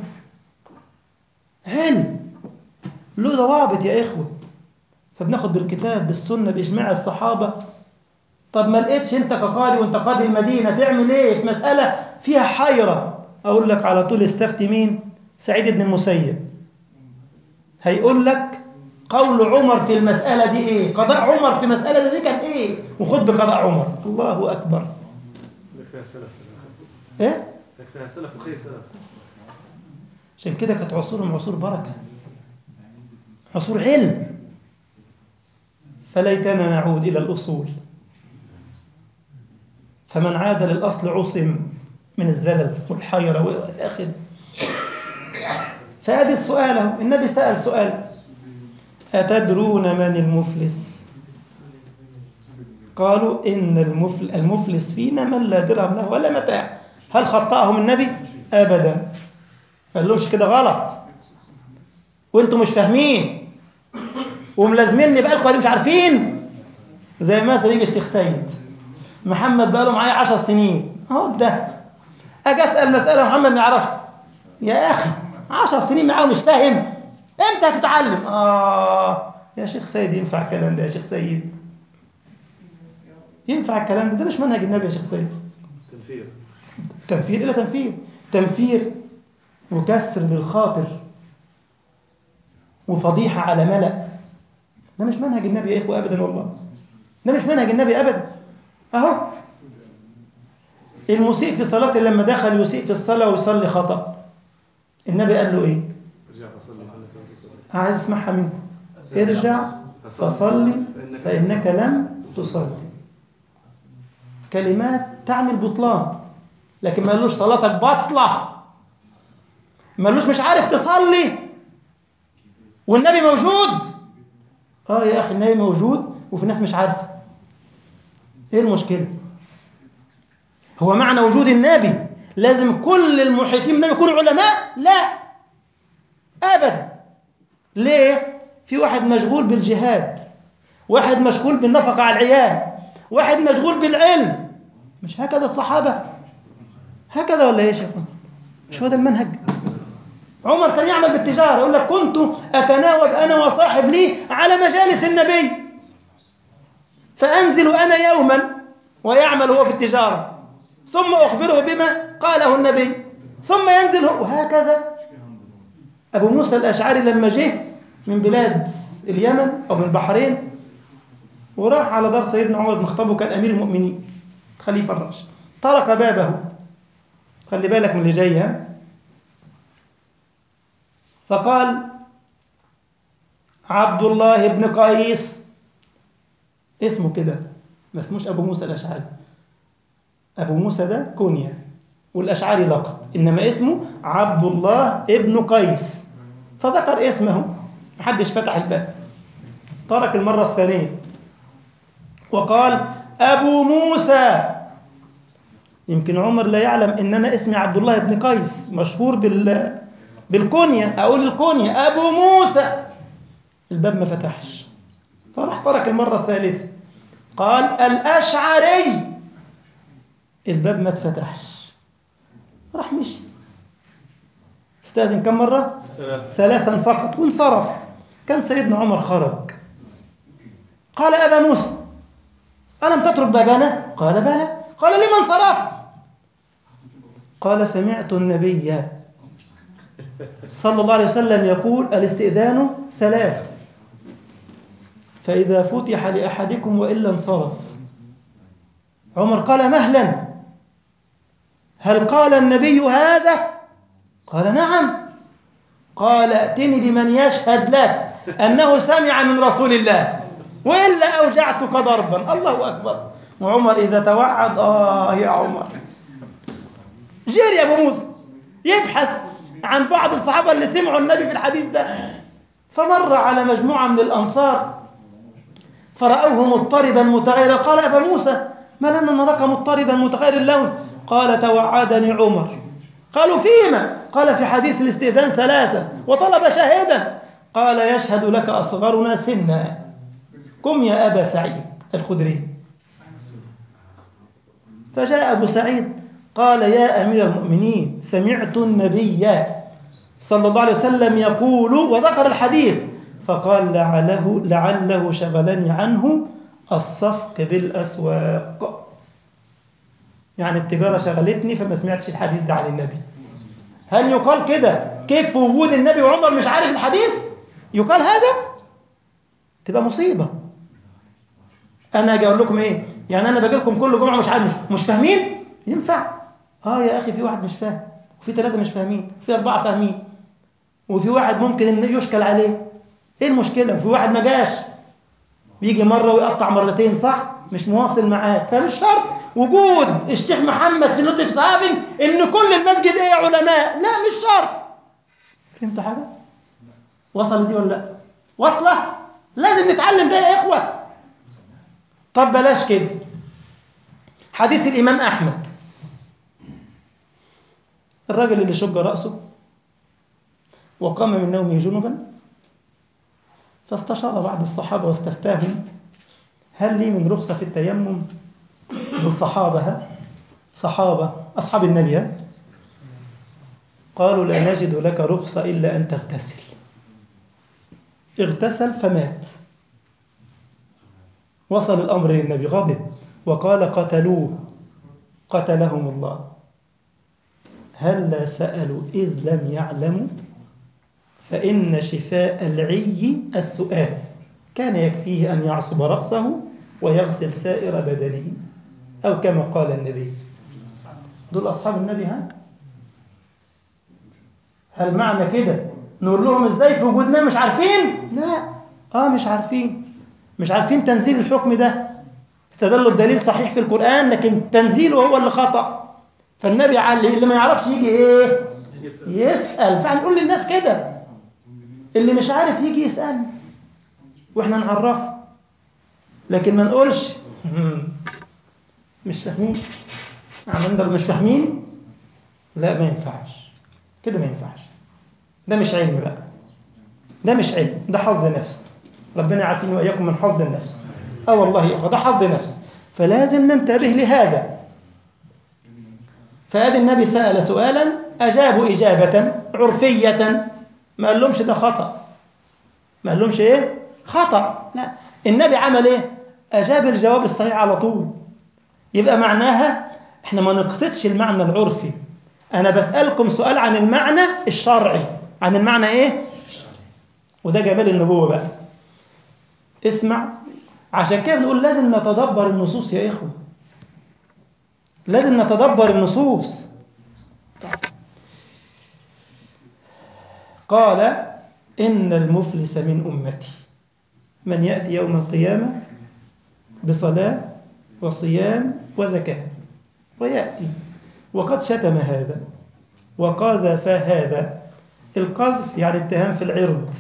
علم له ضوابط يا إخوة فبناخد بالكتاب بالسنة بإجماع الصحابة طب ما لقيتش أنت كقاضي وأنت قاضي المدينة تعمل إيه في مسألة فيها حيرة أقول لك على طول استفتي مين سعيد بن المسيب هيقول لك قول عمر في المسألة دي إيه قضاء عمر في مسألة دي كان إيه وخد بقضاء عمر الله أكبر فيها سلف إيه فيها سلف وخير سلف عشان كده كانت عصورهم عصور بركة عصور علم فليتنا نعود إلى الأصول فمن عاد للأصل عصم من الزلل والحيرة والآخر فهذه السؤال أهو. النبي سأل سؤال أتدرون من المفلس قالوا إن المفل المفلس فينا من لا درهم له ولا متاع هل خطأهم النبي أبدا ما قالهمش كده غلط وانتم مش فاهمين وملازميني بقالكم مش عارفين زي مثلا يجي الشيخ سيد محمد بقاله معايا عشر سنين اهو ده اجي اسال مساله محمد ما يعرفش يا اخي عشر سنين معاه مش فاهم امتى هتتعلم اه يا شيخ سيد ينفع الكلام ده يا شيخ سيد ينفع الكلام ده ده مش منهج النبي يا شيخ سيد تنفيذ تنفير إلى تنفير تنفير وكسر للخاطر وفضيحة على ملأ ده مش منهج النبي يا إخوة أبدا والله ده مش منهج النبي أبدا أهو المسيء في صلاة لما دخل يسيء في الصلاة ويصلي خطأ النبي قال له إيه ارجع فصلي فإنك لم تصلي عايز اسمعها منكم ارجع فصلي فإنك لم تصلي كلمات تعني البطلان لكن ما قالوش صلاتك باطلة ما قالوش مش عارف تصلي والنبي موجود اه يا اخي النبي موجود وفي ناس مش عارفه ايه المشكله هو معنى وجود النبي لازم كل المحيطين بالنبي يكونوا علماء لا ابدا ليه في واحد مشغول بالجهاد واحد مشغول بالنفقه على العيال واحد مشغول بالعلم مش هكذا الصحابه هكذا ولا ايه يا شيخ مش هو ده المنهج عمر كان يعمل بالتجارة يقول لك كنت أتناوب أنا وصاحب لي على مجالس النبي فأنزل أنا يوما ويعمل هو في التجارة ثم أخبره بما قاله النبي ثم ينزل هو وهكذا أبو موسى الأشعري لما جه من بلاد اليمن أو من البحرين وراح على دار سيدنا عمر بن الخطاب وكان أمير المؤمنين خليفة الراشد طرق بابه خلي بالك من اللي جاي ها فقال عبد الله بن قيس اسمه كده ما اسموش أبو موسى الأشعري أبو موسى ده كونيا والأشعري لقب إنما اسمه عبد الله ابن قيس فذكر اسمه محدش فتح الباب ترك المرة الثانية وقال أبو موسى يمكن عمر لا يعلم ان انا اسمي عبد الله بن قيس مشهور بال بالكونيا اقول الكونيا ابو موسى الباب ما فتحش فراح ترك المره الثالثه قال الاشعري الباب ما اتفتحش راح مشي استاذن كم مره ثلاثا فقط وانصرف كان سيدنا عمر خرج قال ابا موسى الم تترك بابنا قال بلى قال لما انصرفت قال سمعت النبي صلى الله عليه وسلم يقول الاستئذان ثلاث فإذا فتح لأحدكم وإلا انصرف عمر قال مهلا هل قال النبي هذا قال نعم قال ائتني بمن يشهد لك أنه سمع من رسول الله وإلا أوجعتك ضربا الله أكبر وعمر إذا توعد آه يا عمر جري أبو موسى يبحث عن بعض الصحابة اللي سمعوا النبي في الحديث ده فمر على مجموعة من الأنصار فرأوه مضطربا متغيرا قال أبا موسى ما لنا نراك مضطربا متغير اللون قال توعدني عمر قالوا فيما قال في حديث الاستئذان ثلاثة وطلب شاهدا قال يشهد لك أصغرنا سنا قم يا أبا سعيد الخدري فجاء أبو سعيد قال يا أمير المؤمنين سمعت النبي صلى الله عليه وسلم يقول وذكر الحديث فقال لعله, لعله شغلني عنه الصفق بالأسواق يعني التجارة شغلتني فما سمعتش الحديث ده عن النبي هل يقال كده كيف في وجود النبي وعمر مش عارف الحديث يقال هذا تبقى مصيبة أنا أجي أقول لكم إيه يعني أنا باجي لكم كل جمعة مش عارف مش, مش فاهمين ينفع آه يا أخي في واحد مش فاهم وفي ثلاثة مش فاهمين وفي أربعة فاهمين وفي واحد ممكن إن يشكل عليه إيه المشكلة وفي واحد ما جاش بيجي مرة ويقطع مرتين صح مش مواصل معاك فمش شرط وجود الشيخ محمد في لطف صحابي ان كل المسجد ايه علماء لا مش شرط فهمت حاجة وصل دي ولا لا واصلة لازم نتعلم ده يا اخوة طب بلاش كده حديث الامام احمد الراجل اللي شج رأسه وقام من نومه جنبا فاستشار بعض الصحابة واستفتاهم هل لي من رخصة في التيمم دول صحابة ها؟ صحابة أصحاب النبي ها؟ قالوا لا نجد لك رخصة إلا أن تغتسل اغتسل فمات وصل الأمر للنبي غضب وقال قتلوه قتلهم الله هل سألوا إذ لم يعلموا فإن شفاء العي السؤال كان يكفيه أن يعصب رأسه ويغسل سائر بدنه أو كما قال النبي دول أصحاب النبي ها هل معنى كده نقول لهم ازاي في وجودنا مش عارفين لا اه مش عارفين مش عارفين تنزيل الحكم ده استدلوا بدليل صحيح في القرآن لكن تنزيله هو اللي خطأ فالنبي علم اللي ما يعرفش يجي ايه يسأل يسأل فهنقول للناس كده اللي مش عارف يجي يسأل واحنا نعرفه لكن ما نقولش "مم، مش فاهمين عملنا مش فاهمين لا ما ينفعش كده ما ينفعش ده مش علم بقى ده مش علم ده حظ نفس ربنا يعافيني واياكم من حظ النفس اه والله يا اخوه ده حظ نفس فلازم ننتبه لهذا فادي النبي سال سؤالا اجابوا اجابه عرفيه ما قالهمش ده خطا ما قالهمش ايه خطا لا النبي عمل ايه اجاب الجواب الصحيح على طول يبقى معناها احنا ما نقصدش المعنى العرفي انا بسالكم سؤال عن المعنى الشرعي عن المعنى ايه وده جمال النبوه بقى اسمع عشان كده بنقول لازم نتدبر النصوص يا اخوه لازم نتدبر النصوص قال إن المفلس من أمتي من يأتي يوم القيامة بصلاة وصيام وزكاة ويأتي وقد شتم هذا وقذف هذا القذف يعني اتهام في العرض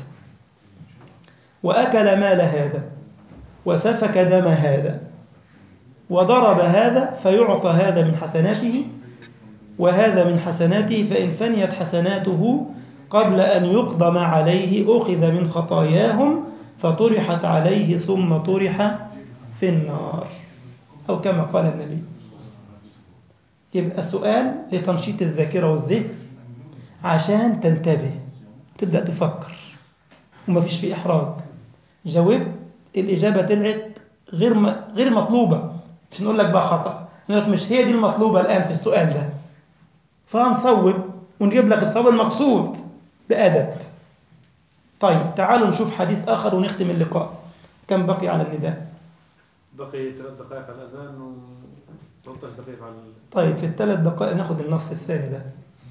وأكل مال هذا وسفك دم هذا وضرب هذا فيعطى هذا من حسناته وهذا من حسناته فإن فنيت حسناته قبل أن يقدم عليه أخذ من خطاياهم فطرحت عليه ثم طرح في النار أو كما قال النبي يبقى سؤال لتنشيط الذاكرة والذهن عشان تنتبه تبدأ تفكر وما فيش فيه إحراج جاوبت الإجابة طلعت غير م... غير مطلوبة مش نقول لك بقى خطأ نقول لك مش هي دي المطلوبة الآن في السؤال ده فهنصوب ونجيب لك الصواب المقصود بأدب طيب تعالوا نشوف حديث آخر ونختم اللقاء كم بقي على النداء بقي ثلاث دقائق على الأذان و 13 دقيقة على ال- طيب في الثلاث دقائق ناخد النص الثاني ده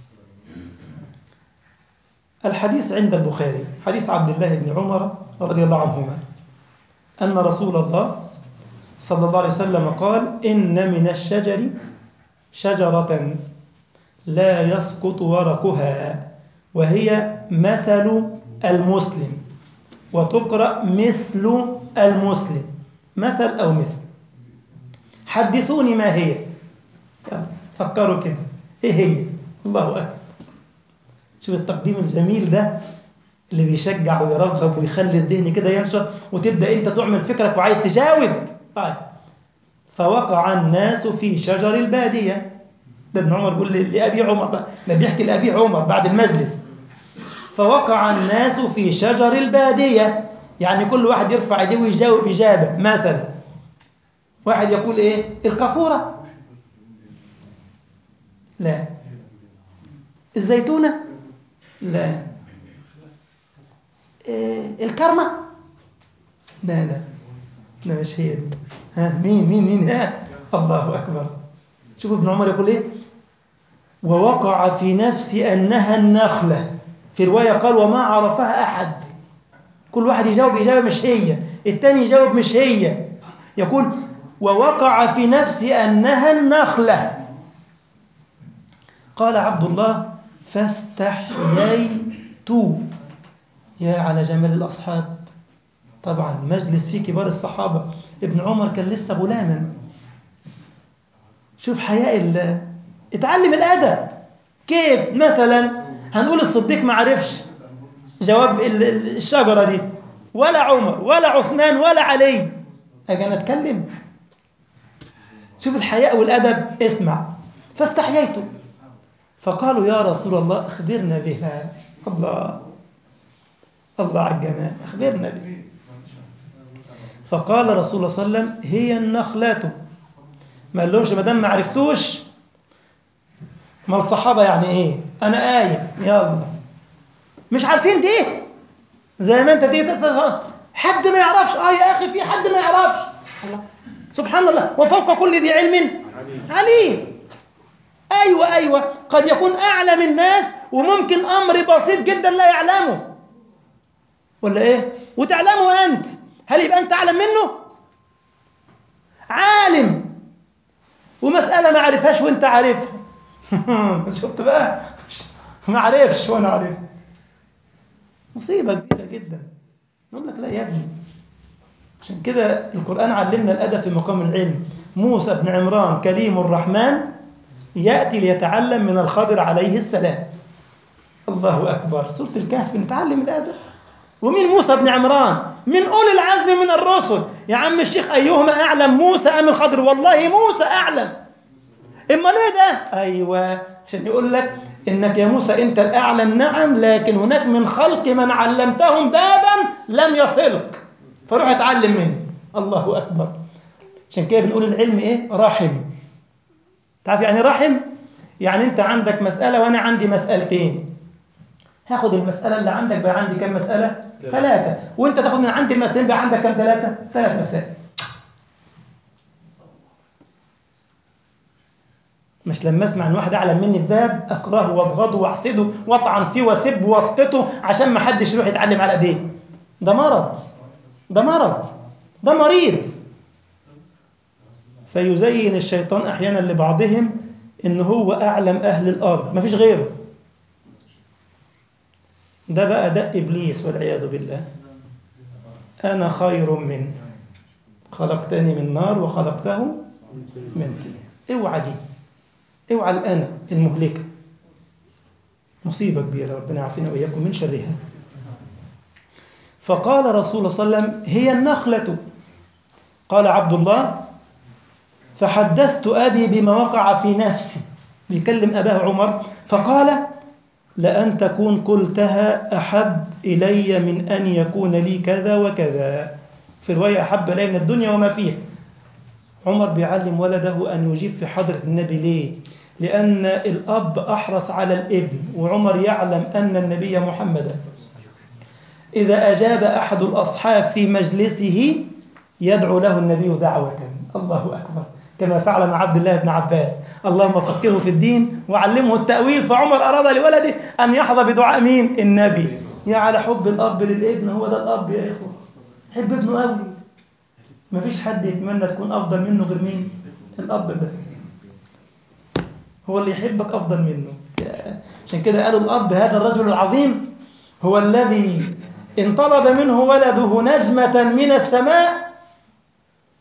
الحديث عند البخاري حديث عبد الله بن عمر رضي الله عنهما أن رسول الله صلى الله عليه وسلم قال إن من الشجر شجرة لا يسقط ورقها وهي مثل المسلم وتقرأ مثل المسلم مثل أو مثل حدثوني ما هي يلا فكروا كده ايه هي الله اكبر شوف التقديم الجميل ده اللي بيشجع ويرغب ويخلي الذهن كده ينشط وتبدا انت تعمل فكرك وعايز تجاوب طيب فوقع الناس في شجر الباديه ده ابن عمر بيقول لابي عمر بقى ده بيحكي لابي عمر بعد المجلس فوقع الناس في شجر الباديه يعني كل واحد يرفع ايديه ويجاوب اجابه مثلا واحد يقول ايه الكافوره لا الزيتونه لا إيه الكرمه لا لا لا مش هي دي ها مين مين مين ها الله اكبر شوفوا ابن عمر يقول ايه ووقع في نفسي انها النخله في روايه قال وما عرفها احد كل واحد يجاوب اجابه مش هي الثاني يجاوب مش هي يقول ووقع في نفسي انها النخله قال عبد الله فاستحييت يا على جمال الاصحاب طبعا مجلس فيه كبار الصحابه ابن عمر كان لسه غلاما شوف حياء الله اتعلم الادب كيف مثلا هنقول الصديق ما عرفش جواب الشجره دي ولا عمر ولا عثمان ولا علي اجي انا اتكلم شوف الحياء والادب اسمع فاستحييت فقالوا يا رسول الله اخبرنا بها الله الله على الجمال اخبرنا بها فقال رسول الله صلى الله عليه وسلم هي النخلة ما قال لهمش ما دام ما عرفتوش ما الصحابة يعني ايه انا قايم يلا مش عارفين دي زي ما انت تيجي تسأل حد ما يعرفش اه يا اخي في حد ما يعرفش الله. سبحان الله وفوق كل ذي علم عليم ايوه ايوه قد يكون اعلم الناس وممكن امر بسيط جدا لا يعلمه ولا ايه وتعلمه انت هل يبقى انت اعلم منه عالم ومساله ما عرفهاش وانت عارفها شفت بقى ما عرفش وانا عارفها مصيبه كبيره جدا نقول لك لا يا ابني عشان كده القران علمنا الادب في مقام العلم موسى بن عمران كليم الرحمن ياتي ليتعلم من الخضر عليه السلام الله اكبر سوره الكهف نتعلم الادب ومين موسى بن عمران من أولي العزم من الرسل يا عم الشيخ أيهما أعلم موسى أم الخضر والله موسى أعلم إما ليه ده أيوة عشان يقول لك إنك يا موسى أنت الأعلم نعم لكن هناك من خلق من علمتهم بابا لم يصلك فروح اتعلم منه الله أكبر عشان كده بنقول العلم إيه رحم تعرف يعني رحم يعني أنت عندك مسألة وأنا عندي مسألتين هاخد المسألة اللي عندك بقى عندي كم مسألة؟ ثلاثة وانت تاخد من عندي المسألتين بقى عندك كم ثلاثة؟ ثلاث مسائل مش لما اسمع ان واحد اعلم مني بباب اكرهه وابغضه واحسده واطعن فيه واسب واسقطه عشان ما حدش يروح يتعلم على ايديه ده مرض ده مرض ده مريض فيزين الشيطان احيانا لبعضهم ان هو اعلم اهل الارض مفيش غيره ده بقى ده إبليس والعياذ بالله أنا خير منه خلقتني من نار وخلقته من طين اوعى دي اوعى الأنا المهلكة مصيبة كبيرة ربنا يعافينا وإياكم من شرها فقال رسول الله صلى الله عليه وسلم هي النخلة قال عبد الله فحدثت أبي بما وقع في نفسي بيكلم أباه عمر فقال لأن تكون قلتها أحب إلي من أن يكون لي كذا وكذا في رواية أحب إلي من الدنيا وما فيها عمر بيعلم ولده أن يجيب في حضرة النبي ليه؟ لأن الأب أحرص على الابن وعمر يعلم أن النبي محمدا إذا أجاب أحد الأصحاب في مجلسه يدعو له النبي دعوة الله أكبر كما فعل مع عبد الله بن عباس اللهم فقهه في الدين وعلمه التأويل فعمر أراد لولده أن يحظى بدعاء مين النبي يا على حب الأب للابن هو ده الأب يا إخوة حب ابنه قوي مفيش حد يتمنى تكون أفضل منه غير مين الأب بس هو اللي يحبك أفضل منه عشان كده قالوا الأب هذا الرجل العظيم هو الذي ان طلب منه ولده نجمة من السماء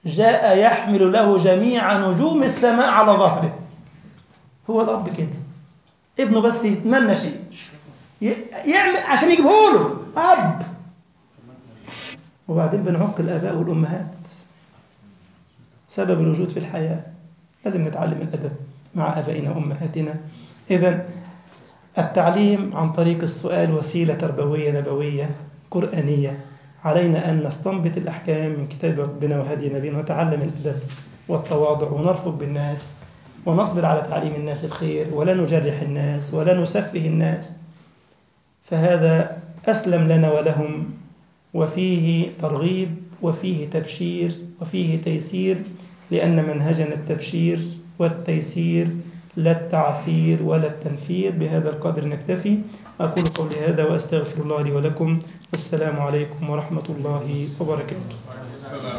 جاء يحمل له جميع نجوم السماء على ظهره هو الأب كده ابنه بس يتمنى شيء ي- يعمل عشان يجيبه له أب وبعدين بنعق الآباء والأمهات سبب الوجود في الحياة لازم نتعلم الأدب مع آبائنا وأمهاتنا إذا التعليم عن طريق السؤال وسيلة تربوية نبوية قرآنية علينا أن نستنبط الأحكام من كتاب ربنا وهدي نبينا ونتعلم الأدب والتواضع ونرفق بالناس ونصبر على تعليم الناس الخير ولا نجرح الناس ولا نسفه الناس فهذا أسلم لنا ولهم وفيه ترغيب وفيه تبشير وفيه تيسير لأن منهجنا التبشير والتيسير لا التعسير ولا التنفير بهذا القدر نكتفي أقول قولي هذا وأستغفر الله لي ولكم والسلام عليكم ورحمة الله وبركاته